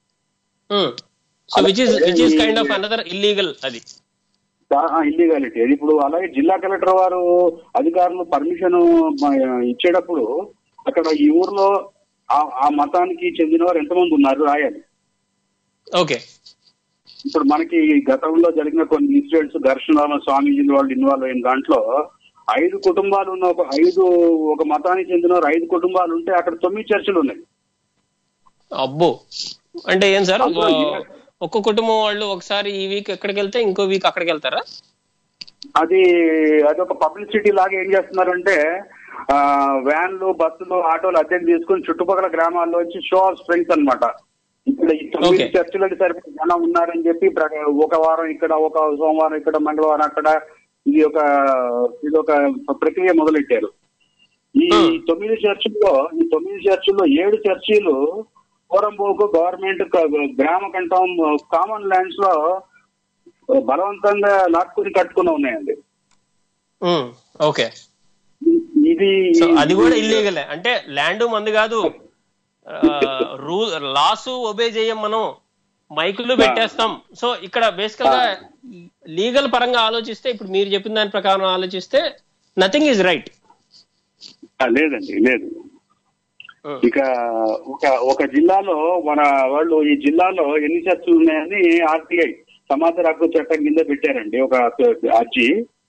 so which is which is kind of another illegal అది ఇల్లీగాలిటీ అది ఇప్పుడు అలాగే జిల్లా కలెక్టర్ వారు అధికారులు పర్మిషన్ ఇచ్చేటప్పుడు అక్కడ ఈ ఊర్లో ఆ- ఆ మతానికి చెందిన వారు ఎంతమంది ఉన్నారు రాయాలి ఓకే ఇప్పుడు మనకి గతంలో జరిగిన కొన్ని ఇన్సిడెంట్స్ ఘర్షణలో స్వామీజీలు వాళ్ళు ఇన్వాల్వ్ అయిన దాంట్లో ఐదు కుటుంబాలు ఉన్న ఒక ఐదు ఒక మతానికి చెందిన వారు ఐదు కుటుంబాలు ఉంటే అక్కడ తొమ్మిది చర్చలు ఉన్నాయి అబ్బో అంటే ఏం సార్ అందులో ఏ- ఒక్క కుటుంబం వాళ్ళు ఒకసారి ఈ వీక్ ఎక్కడికి వెళ్తే ఇంకో వీక్ అక్కడికి వెళ్తారా అది అది ఒక పబ్లిసిటీ లాగా ఏం చేస్తున్నారంటే ఆ, వ్యాన్లు బస్సులు ఆటోలు అద్దెకు తీసుకుని చుట్టుపక్కల గ్రామాల్లోంచి షో ఆఫ్ స్ట్రెంగ్త్ అన్నమాట ఇక్కడ ఈ తొమ్మిది Okay. చర్చిలకు సరిపడా జనం ఉన్నారని చెప్పి ప్ర- ఒక వారం ఇక్కడ ఒక సోమవారం ఇక్కడ మంగళవారం అక్కడ ఇది ఒక ఇది ఒక ప్రక్రియ మొదలెట్టారు ఈ Hmm. తొమ్మిది చర్చిల్లో ఈ తొమ్మిది చర్చిల్లో ఏడు చర్చీలు కోరంబోకు గవర్నమెంట్ క- గ్రామ కంఠం కామన్ ల్యాండ్స్ లో బలవంతంగా లాక్కుని కట్టుకుని ఉన్నాయండి ఓకే ఇది సో అది కూడా ఇల్లీగలే అంటే ల్యాండ్ మంది కాదు రూల్ లాస్ ఒబే చేయం మనం మైకులు పెట్టేస్తాం సో ఇక్కడ బేసికల్ గా లీగల్ పరంగా ఆలోచిస్తే ఇప్పుడు మీరు చెప్పిన దాని ప్రకారం ఆలోచిస్తే నథింగ్ ఈజ్ రైట్ ఆ, లేదండి లేదు ఇక ఒక ఒక జిల్లాలో మన వాళ్ళు ఈ జిల్లాలో ఎన్ని చర్చలు ఉన్నాయని ఆర్టీఐ సమాచార హక్కు చట్టం కింద పెట్టారండి ఒక అర్జీ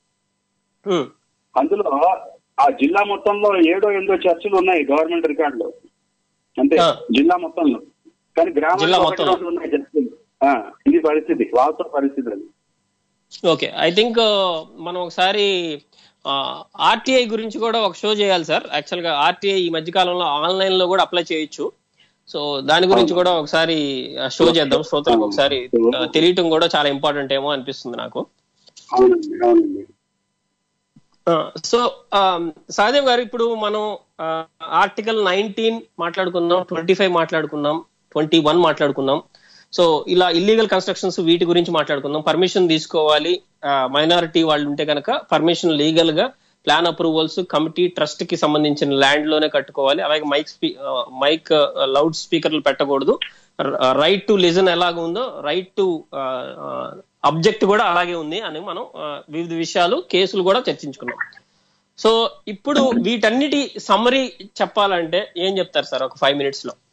అందులో ఆ జిల్లా మొత్తంలో ఏడో ఎనిమిదో చర్చలు ఉన్నాయి గవర్నమెంట్ రికార్డులో అంతే ఆ. జిల్లా మొత్తంలో కానీ గ్రామంలో జిల్లా ఒకటి మొత్తంలో. రెండు ఉన్నాయి చర్చలు ఆ, ఇది పరిస్థితి వాస్తవ పరిస్థితి అది ఓకే ఐ థింక్ మనం ఒకసారి ఆర్టీఐ గురించి కూడా ఒక షో చేయాలి సార్ యాక్చువల్ గా ఆర్టీఐ ఈ మధ్య కాలంలో ఆన్లైన్ లో కూడా అప్లై చేయొచ్చు సో దాని గురించి కూడా ఒకసారి షో చేద్దాం శ్రోతలకు ఒకసారి ఆ, తెలియటం కూడా చాలా ఇంపార్టెంట్ ఏమో అనిపిస్తుంది నాకు అవునండి అవునండి సో సహదేవ్ గారు ఇప్పుడు మనం ఆర్టికల్ నైన్టీన్ మాట్లాడుకున్నాం ట్వంటీ ఫైవ్ మాట్లాడుకున్నాం ట్వంటీ వన్ మాట్లాడుకున్నాం సో ఇలా ఇల్లీగల్ కన్స్ట్రక్షన్స్ వీటి గురించి మాట్లాడుకుందాం పర్మిషన్ తీసుకోవాలి మైనారిటీ వాళ్ళు ఉంటే కనుక పర్మిషన్ లీగల్ గా ప్లాన్ అప్రూవల్స్ కమిటీ ట్రస్ట్ కి సంబంధించిన ల్యాండ్ లోనే కట్టుకోవాలి అలాగే మైక్ స్పీ మైక్ లౌడ్ స్పీకర్లు పెట్టకూడదు రైట్ టు లిజన్ ఎలాగ ఉందో రైట్ టు అబ్జెక్ట్ కూడా అలాగే ఉంది అని మనం ఆ, వివిధ విషయాలు కేసులు కూడా చర్చించుకున్నాం సో ఇప్పుడు వీటన్నిటి సమ్మరీ చెప్పాలంటే ఏం చెప్తారు సార్ ఒక ఫైవ్ మినిట్స్ లో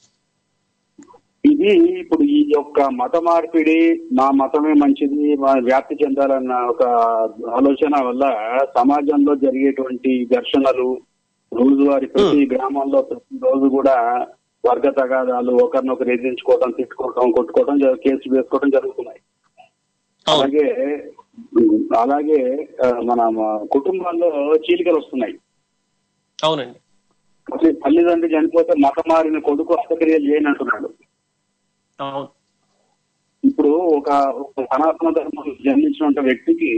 ఇది ఇప్పుడు ఈ యొక్క మత మార్పిడి మా మతమే మంచిది మా వ్యాప్తి చెందాలన్న ఒక ఆలోచన వల్ల సమాజంలో జరిగేటువంటి ఘర్షణలు రోజువారి ప్రతి గ్రామంలో ప్రతి రోజు కూడా వర్గ తగాదాలు ఒకరినొకరు ఎదిరించుకోవడం తిట్టుకోవడం కొట్టుకోవడం జ- కేసులు వేసుకోవడం జరుగుతున్నాయి అవును అలాగే అలాగే ఆ, మన మ- కుటుంబాల్లో చీలికలు వస్తున్నాయి అవునండి తల్లి- తల్లిదండ్రులు చనిపోతే మత మారిన కొడుకు అంత్యక్రియలు చేయని అంటున్నాడు అవును ఇప్పుడు ఒక ఒక సనాతన ధర్మం జన్మించిన వ్యక్తికి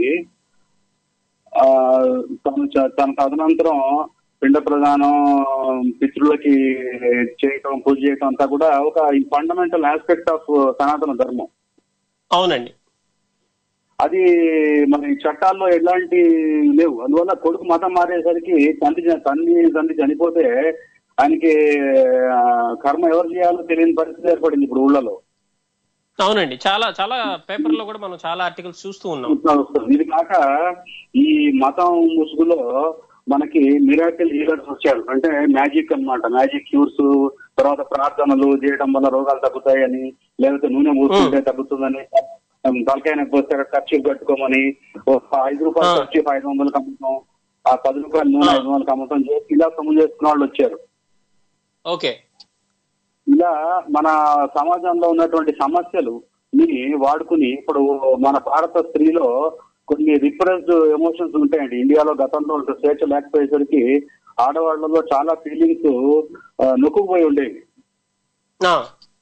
ఆ తను చ- తన తదనంతరం పిండ ప్రదానం పితృలకి చేయటం పూజ చేయటం అంతా కూడా ఒక ఫండమెంటల్ ఆస్పెక్ట్ ఆఫ్ సనాతన ధర్మం అవునండి అది మరి చట్టాల్లో ఎలాంటి లేవు అందువల్ల కొడుకు మతం మారేసరికి తండ్రి చ- తండ్రి తండ్రి చనిపోతే ఆయనకి ఆ, కర్మ ఎవరు చేయాలో తెలియని పరిస్థితి ఏర్పడింది ఇప్పుడు ఊళ్ళలో అవునండి చాలా చాలా పేపర్ లో కూడా మనం చాలా ఆర్టికల్స్ చూస్తూ ఉన్నాం వస్తుంది. ఇది కాక ఈ మతం ముసుగులో మనకి మిరాకిల్ హీలర్స్ వచ్చారు అంటే మ్యాజిక్ అన్నమాట మ్యాజిక్ క్యూర్స్ తర్వాత ప్రార్థనలు చేయడం వల్ల రోగాలు తగ్గుతాయని లేకపోతే నూనె మూసుకుంటే తగ్గుతుందని తలకాయ నొప్పి వస్తే ఖర్చు కట్టుకోమని ఒక ఐదు రూపాయలు ఆ. ఖర్చు ఐదు వందలకు అమ్ముతాం ఆ పది రూపాయలు నూనె ఆ. ఐదు వందలకు అమ్ముతాం చేసి ఇలా సొమ్ము చేసుకున్న వాళ్ళు వచ్చారు ఓకే ఇలా మన సమాజంలో ఉన్నటువంటి సమస్యలు ని వాడుకుని ఇప్పుడు మన భారత స్త్రీలో కొన్ని రిప్రెస్డ్ ఎమోషన్స్ ఉంటాయండి ఇండియాలో గతంలో ఒక స్వేచ్ఛ లేకపోయేసరికి ఆడవాళ్లలో చాలా ఫీలింగ్స్ నొక్కుపోయి ఉండేవి ఆ,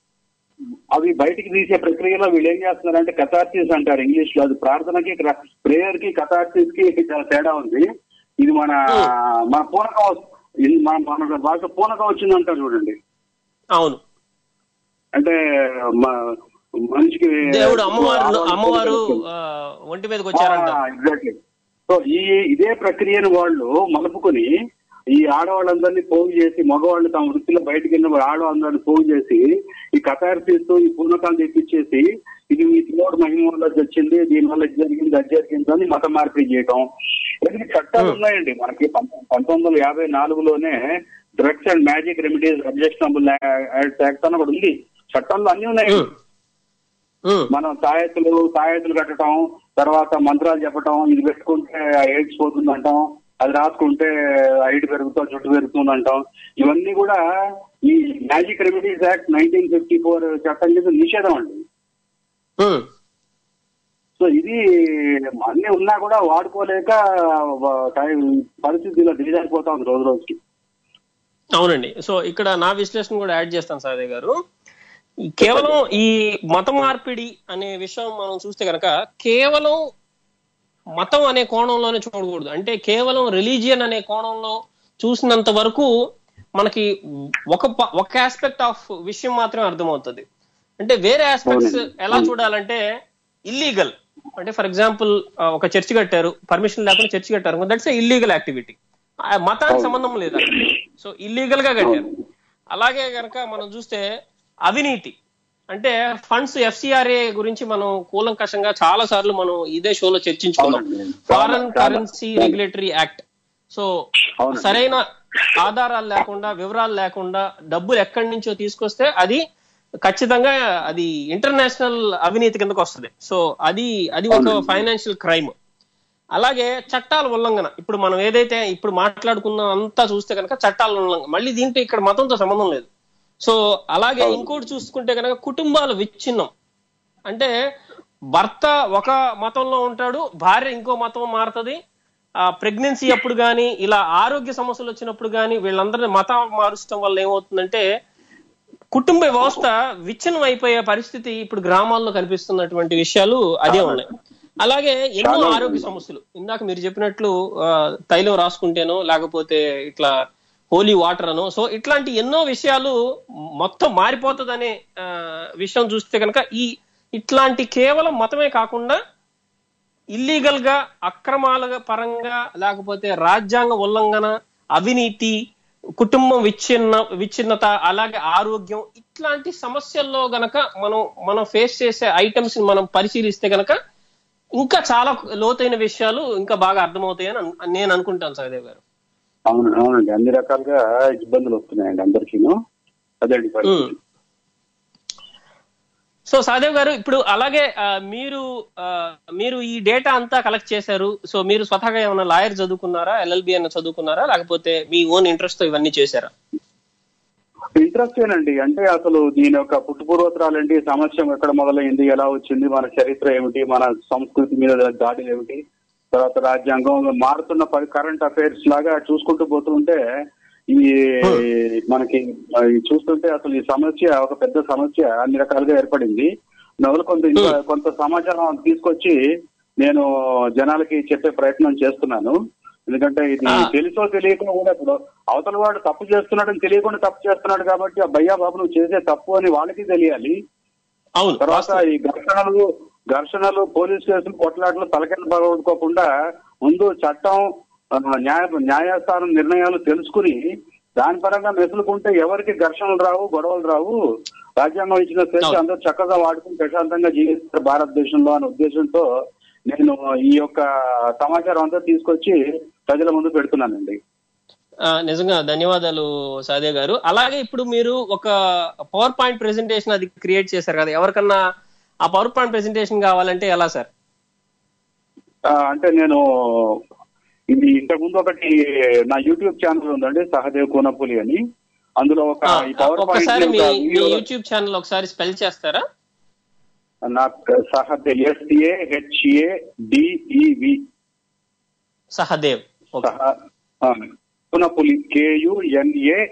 అవి బయటికి తీసే ప్రక్రియలో వీళ్ళు ఏం చేస్తున్నారంటే కథార్సిస్ అంటారు ఇంగ్లీష్ లో అది ప్రార్థనకి ప్రేయర్ కి కథార్సిస్ కి చాలా తేడా ఉంది ఇది మన మన పూనకం వస్- ఇది మన మన భాష పూనకం వచ్చిందంటారు చూడండి అవును అంటే మ- మనిషికి దేవుడు అమ్మవారు అమ్మవారు ఆ, ఒంటి మీదకి వచ్చారంట ఎగ్జాక్ట్లీ సో ఈ ఇదే ప్రక్రియను వాళ్ళు మలుపుకొని ఈ ఆడవాళ్ళందరినీ పోగు చేసి మగవాళ్ళు తమ వృత్తిలో బయటకు వెళ్ళిన ఆడవాళ్ళందరినీ పోగు చేసి ఈ కథార్సిస్తూ ఈ పూర్ణకాలు తెప్పించేసి ఇది ఈ తినోడు మహిమ వల్ల వచ్చింది దీనివల్ల ఇది జరిగింది అది జరిగింది అని మత మార్పిడి చేయటం ఇలాంటి చట్టాలు ఉన్నాయండి మనకి పంత- పంతొమ్మిది వందల యాభై నాలుగులోనే drugs and magic remedies objectionable act అని ఒకటి ఉంది చట్టాల్లో అన్ని ఉన్నాయి ఉమ్. ఉమ్. మనం తాయెత్తులు తాయెత్తులు కట్టడం తర్వాత మంత్రాలు చెప్పటం ఇది పెట్టుకుంటే ఎయిడ్స్ పోతుంది అంటాం అది రాసుకుంటే హైట్ పెరుగుతా జుట్టు పెరుగుతుంది అంటాం ఇవన్నీ కూడా ఈ magic remedies act nineteen fifty four చట్టం కింద నిషేధం అండి ఉమ్. సో ఇది అన్ని ఉన్నా కూడా వాడుకోలేక వ- టైం పరిస్థితి ఇలా దిగజారిపోతా ఉంది రోజు రోజుకి అవునండి సో ఇక్కడ నా విశ్లేషణ కూడా యాడ్ చేస్తాను సాదే గారు ఈ కేవలం ఈ మత మార్పిడి అనే విషయం మనం చూస్తే కనుక కేవలం మతం అనే కోణంలోనే చూడకూడదు అంటే కేవలం రిలీజియన్ అనే కోణంలో చూసినంత వరకు మనకి ఒక ప- ఒక ఆస్పెక్ట్ ఆఫ్ విషయం మాత్రమే అర్థమవుతుంది అంటే వేరే ఆస్పెక్ట్స్ అవునండి. ఎలా చూడాలంటే ఇల్లీగల్ అంటే ఫర్ ఎగ్జాంపుల్ ఒక చర్చ్ కట్టారు పర్మిషన్ లేకుండా చర్చ్ కట్టారు దట్స్ ఇల్లీగల్ యాక్టివిటీ మతానికి అవును. సంబంధం లేదు అక్కడ. సో ఇల్లీగల్ గా కట్టారు అలాగే కనుక మనం చూస్తే అవినీతి అంటే ఫండ్స్ ఎఫ్సిఆర్ఏ గురించి మనం కూలంకషంగా చాలా సార్లు మనం ఇదే షోలో చర్చించుకున్నాం అవునండి. ఫారెన్ చాలా, కరెన్సీ చాలా. రెగ్యులేటరీ యాక్ట్ సో అవునండి. సరైన ఆధారాలు లేకుండా వివరాలు లేకుండా డబ్బులు ఎక్కడి నుంచో తీసుకొస్తే అది ఖచ్చితంగా అది ఇంటర్నేషనల్ అవినీతి కిందకు వస్తుంది సో అది అది ఒక అవునండి. ఫైనాన్షియల్ క్రైమ్ అలాగే చట్టాల ఉల్లంఘన ఇప్పుడు మనం ఏదైతే ఇప్పుడు మాట్లాడుకున్నాం అంతా చూస్తే కనుక చట్టాల ఉల్లంఘన మళ్ళీ దీంట్లో ఇక్కడ మతంతో సంబంధం లేదు సో అలాగే అవును. ఇంకోటి చూసుకుంటే కనుక కుటుంబాల విచ్ఛిన్నం అంటే భర్త ఒక మతంలో ఉంటాడు భార్య ఇంకో మతం మారుతుంది ఆ ప్రెగ్నెన్సీ అప్పుడు కానీ ఇలా ఆరోగ్య సమస్యలు వచ్చినప్పుడు కానీ వీళ్ళందరినీ మతం మారుచడం వల్ల ఏమవుతుందంటే కుటుంబ వ్యవస్థ విచ్ఛిన్నం అయిపోయే పరిస్థితి ఇప్పుడు గ్రామాల్లో కనిపిస్తున్నటువంటి విషయాలు అదే ఉన్నాయి అలాగే ఎన్నో చాలా ఆరోగ్య ఉన్నాయి. సమస్యలు ఇందాక మీరు చెప్పినట్లు ఆ, తైలం రాసుకుంటేనో లేకపోతే ఇట్లా హోలీ వాటర్ అనో సో ఇట్లాంటి ఎన్నో విషయాలు మొత్తం మారిపోతుందనే ఆ, విషయం చూస్తే కనుక ఈ ఇట్లాంటి కేవలం మతమే కాకుండా ఇల్లీగల్ గా అక్రమాల పరంగా లేకపోతే రాజ్యాంగ ఉల్లంఘన అవినీతి కుటుంబం విచ్ఛిన్న విచ్ఛిన్నత అలాగే ఆరోగ్యం ఇట్లాంటి సమస్యల్లో గనక మనం మనం ఫేస్ చేసే ఐటమ్స్ మనం పరిశీలిస్తే గనక ఇంకా చాలా లోతైన విషయాలు ఇంకా బాగా అర్థమవుతాయని అన్- నేను అనుకుంటాను సహదేవ్ గారు అవును అవునండి అన్ని రకాలుగా ఇబ్బందులు వస్తున్నాయండి అందరికీను అదండి పరిస్థితి. ఉమ్. సో సహదేవ్ గారు ఇప్పుడు అలాగే ఆ, మీరు ఆ, మీరు ఈ డేటా అంతా కలెక్ట్ చేశారు సో మీరు స్వతహాగా ఏమైనా లాయర్ చదువుకున్నారా ఎల్ఎల్బి అన్న చదువుకున్నారా లేకపోతే మీ ఓన్ ఇంట్రెస్ట్ తో ఇవన్నీ చేశారా ఇంట్రెస్ట్ ఏనండి అంటే అసలు దీని యొక్క పుట్టుపూర్వతరాలు ఏంటి సమస్య ఎక్కడ మొదలైంది ఎలా వచ్చింది మన చరిత్ర ఏమిటి మన సంస్కృతి మీద దాడులు ఏమిటి తర్వాత రాజ్యాంగం మారుతున్న పరి కరెంట్ అఫైర్స్ లాగా చూసుకుంటూ పోతుంటే ఈ మనకి ఆ, ఈ చూస్తుంటే అసలు ఈ సమస్య ఒక పెద్ద సమస్య అన్ని రకాలుగా ఏర్పడింది నవలు కొంత ఇంకా కొంత సమాచారం తీసుకొచ్చి నేను జనాలకి చెప్పే ప్రయత్నం చేస్తున్నాను ఎందుకంటే ఇది ఆ. తెలుసో తెలియక కూడా ఇప్పుడు అవతల వాడు తప్పు చేస్తున్నాడని తెలియకుండా తప్పు చేస్తున్నాడు కాబట్టి ఆ భయ్యా బాబు నువ్వు చేసే తప్పు అని వాళ్ళకి తెలియాలి అవును తర్వాత ఈ ఘర్షణలు ఘర్షణలు పోలీస్ కేసులు కొట్లాటలు తలకెళ్ళ పగొట్టుకోకుండా ముందు చట్టం ఆ, న్యాయ న్యాయస్థానం నిర్ణయాలు తెలుసుకుని దాని పరంగా మెసులుకుంటే ఎవరికి ఘర్షణలు రావు గొడవలు రావు రాజ్యాంగం ఇచ్చిన స్వేచ్ఛ అవును. అందరూ చక్కగా వాడుకుని ప్రశాంతంగా జీవిస్తారు భారతదేశంలో అనే ఉద్దేశంతో నేను ఈ యొక్క సమాచారం అంతా తీసుకొచ్చి ప్రజల ముందు పెడుతున్నానండి ఆ, నిజంగా ధన్యవాదాలు సాదే గారు అలాగే ఇప్పుడు మీరు ఒక పవర్ పాయింట్ ప్రెజెంటేషన్ అది క్రియేట్ చేశారు కదా ఎవరికన్నా ఆ పవర్ పాయింట్ ప్రెజెంటేషన్ కావాలంటే ఎలా సార్ ఆ, అంటే నేను ఇది ఇంతకు ముందు ఒకటి నా యూట్యూబ్ ఛానల్ ఉందండి సహదేవ్ కోనపులి అని అందులో ఒక ఆ, ఈ పవర్ ఒక్కసారి మీ పాయింట్ మీ యూట్యూబ్ ఛానల్ ఒకసారి స్పెల్ చేస్తారా నాకు Sahadev S A H A D E V Sahadev okay Konapuli K U N A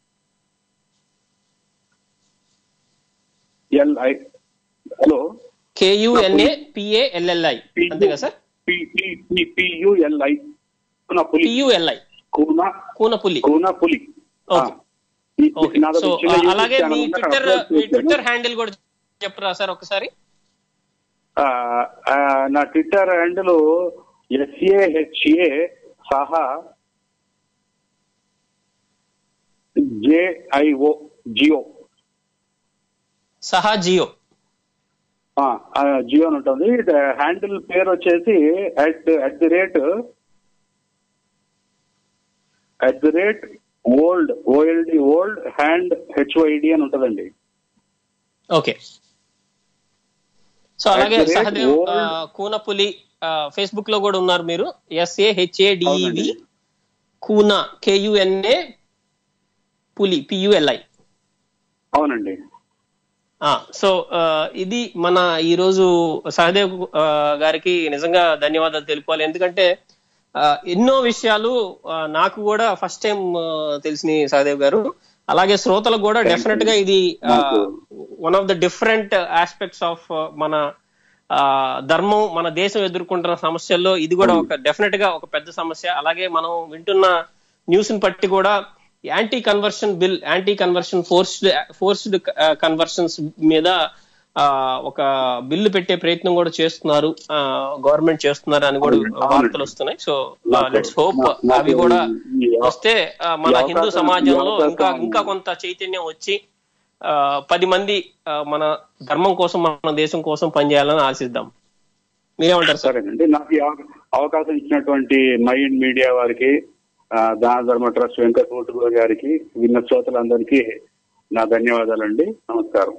L I hello K U N A P A L L I అంతేగా sir P U L I Konapuli P U L I Kuna Kunapulli Kunapuli okay. Okay so ఆ, అలాగే మీ ట్విట్టర్ మీ ట్విట్టర్ హ్యాండిల్ కూడా చెప్పరా సార్ ఒకసారి ఆ, ఆ, నా ట్విట్టర్ హ్యాండిల్ ఎస్ఏహెచ్ఏ సహా జేఐఓ జియో సహా జియో ఆ, ఆ, జియో అని ఉంటుంది హ్యాండిల్ పేరు వచ్చేసి at at the rate at the rate old O L D old hand H O I D అని ఉంటుందండి ఓకే సో అలాగే At the rate Sahadev old- ఆ, కూనపులి ఫేస్బుక్ లో కూడా ఉన్నారు మీరు ఎస్ఏహెచ్ఏడిఈవి అవునండి. కూనా కేయుఎన్ఏ పులి పియుఎల్ఐ అవునండి సో ఆ, ఇది మన ఈ రోజు సహదేవ్ ఆ, గారికి నిజంగా ధన్యవాదాలు తెలుపాలి ఎందుకంటే ఆ, ఎన్నో విషయాలు ఆ, నాకు కూడా ఫస్ట్ టైం తెలిసిన సహదేవ్ గారు అలాగే శ్రోతలకు కూడా డెఫినెట్ గా ఇది నాకు- one of the different aspects of మన ఆ, ధర్మం మన దేశం ఎదుర్కొంటున్న సమస్యల్లో ఇది కూడా ఒక డెఫినెట్ గా ఒక పెద్ద సమస్య అలాగే మనం వింటున్న న్యూస్ ని బట్టి కూడా anti conversion bill anti conversion forced forced conversions మీద ఆ, ఒక బిల్లు పెట్టే ప్రయత్నం కూడా చేస్తున్నారు గవర్నమెంట్ చేస్తున్నారు అని కూడా అవునండి. వార్తలు వస్తున్నాయి సో నాకు- లెట్స్ హోప్ నా- నాకు అవి కూడా ఈ- ఈ- వస్తే ఆ, మన ఈ హిందూ అవకాశం- సమాజంలో ఈ ఇంకా అవకాశం- ఇంకా కొంత చైతన్యం వచ్చి ఆ, పది మంది ఆ, మన ధర్మం కోసం మన దేశం కోసం పనిచేయాలని ఆశిద్దాం మీరేమంటారు సార్ సరేనండి నాకు ఈ అవ- అవకాశం ఇచ్చినటువంటి మైండ్ మీడియా వారికి ఆ, దాన ధర్మ ట్రస్ట్ వెంకటమూర్తి గారికి విన్న శ్రోతలందరికీ నా ధన్యవాదాలండి నమస్కారం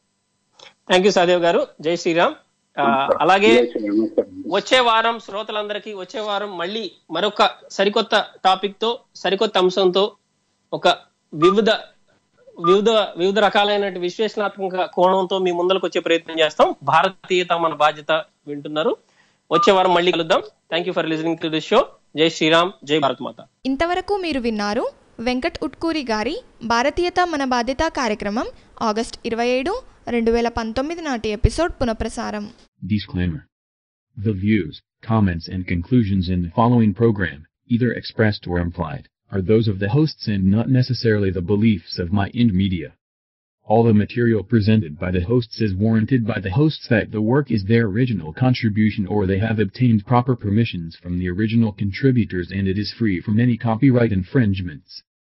థ్యాంక్ యూ సహదేవ్ గారు జై శ్రీరామ్ ఆ, అలాగే జై శ్రీరామ్. నమస్కారం. వచ్చే వారం శ్రోతలందరికీ వచ్చే వారం మళ్ళీ మరొక సరికొత్త టాపిక్ తో సరికొత్త అంశంతో ఒక వివిధ వివిధ వివిధ రకాలైన విశ్లేషణాత్మక కోణంతో మీ ముందరకు వచ్చే ప్రయత్నం చేస్తాం భారతీయత మన బాధ్యత వింటున్నారు వచ్చే వారం మళ్ళీ కలుద్దాం thank you for listening to this show జై శ్రీరామ్ జై భారత్ మాత ఇంతవరకు మీరు విన్నారు వెంకట్ ఉట్కూరి గారి భారతీయత మన బాధ్యత కార్యక్రమం ఆగస్ట్ ఇరవై ఏడు రెండు వేల పంతొమ్మిది నాటి ఎపిసోడ్ పునఃప్రసారం Disclaimer. The views, comments and conclusions in the following program, either expressed or implied, are those of the hosts and not necessarily the beliefs of My Ind Media. All the material presented by the hosts is warranted by the hosts that the work is their original contribution or they have obtained proper permissions from the original contributors and it is free from any copyright infringements.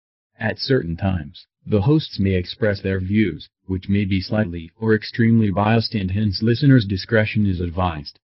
At certain times, the hosts may express their views, which may be slightly or extremely biased and hence listeners' discretion is advised.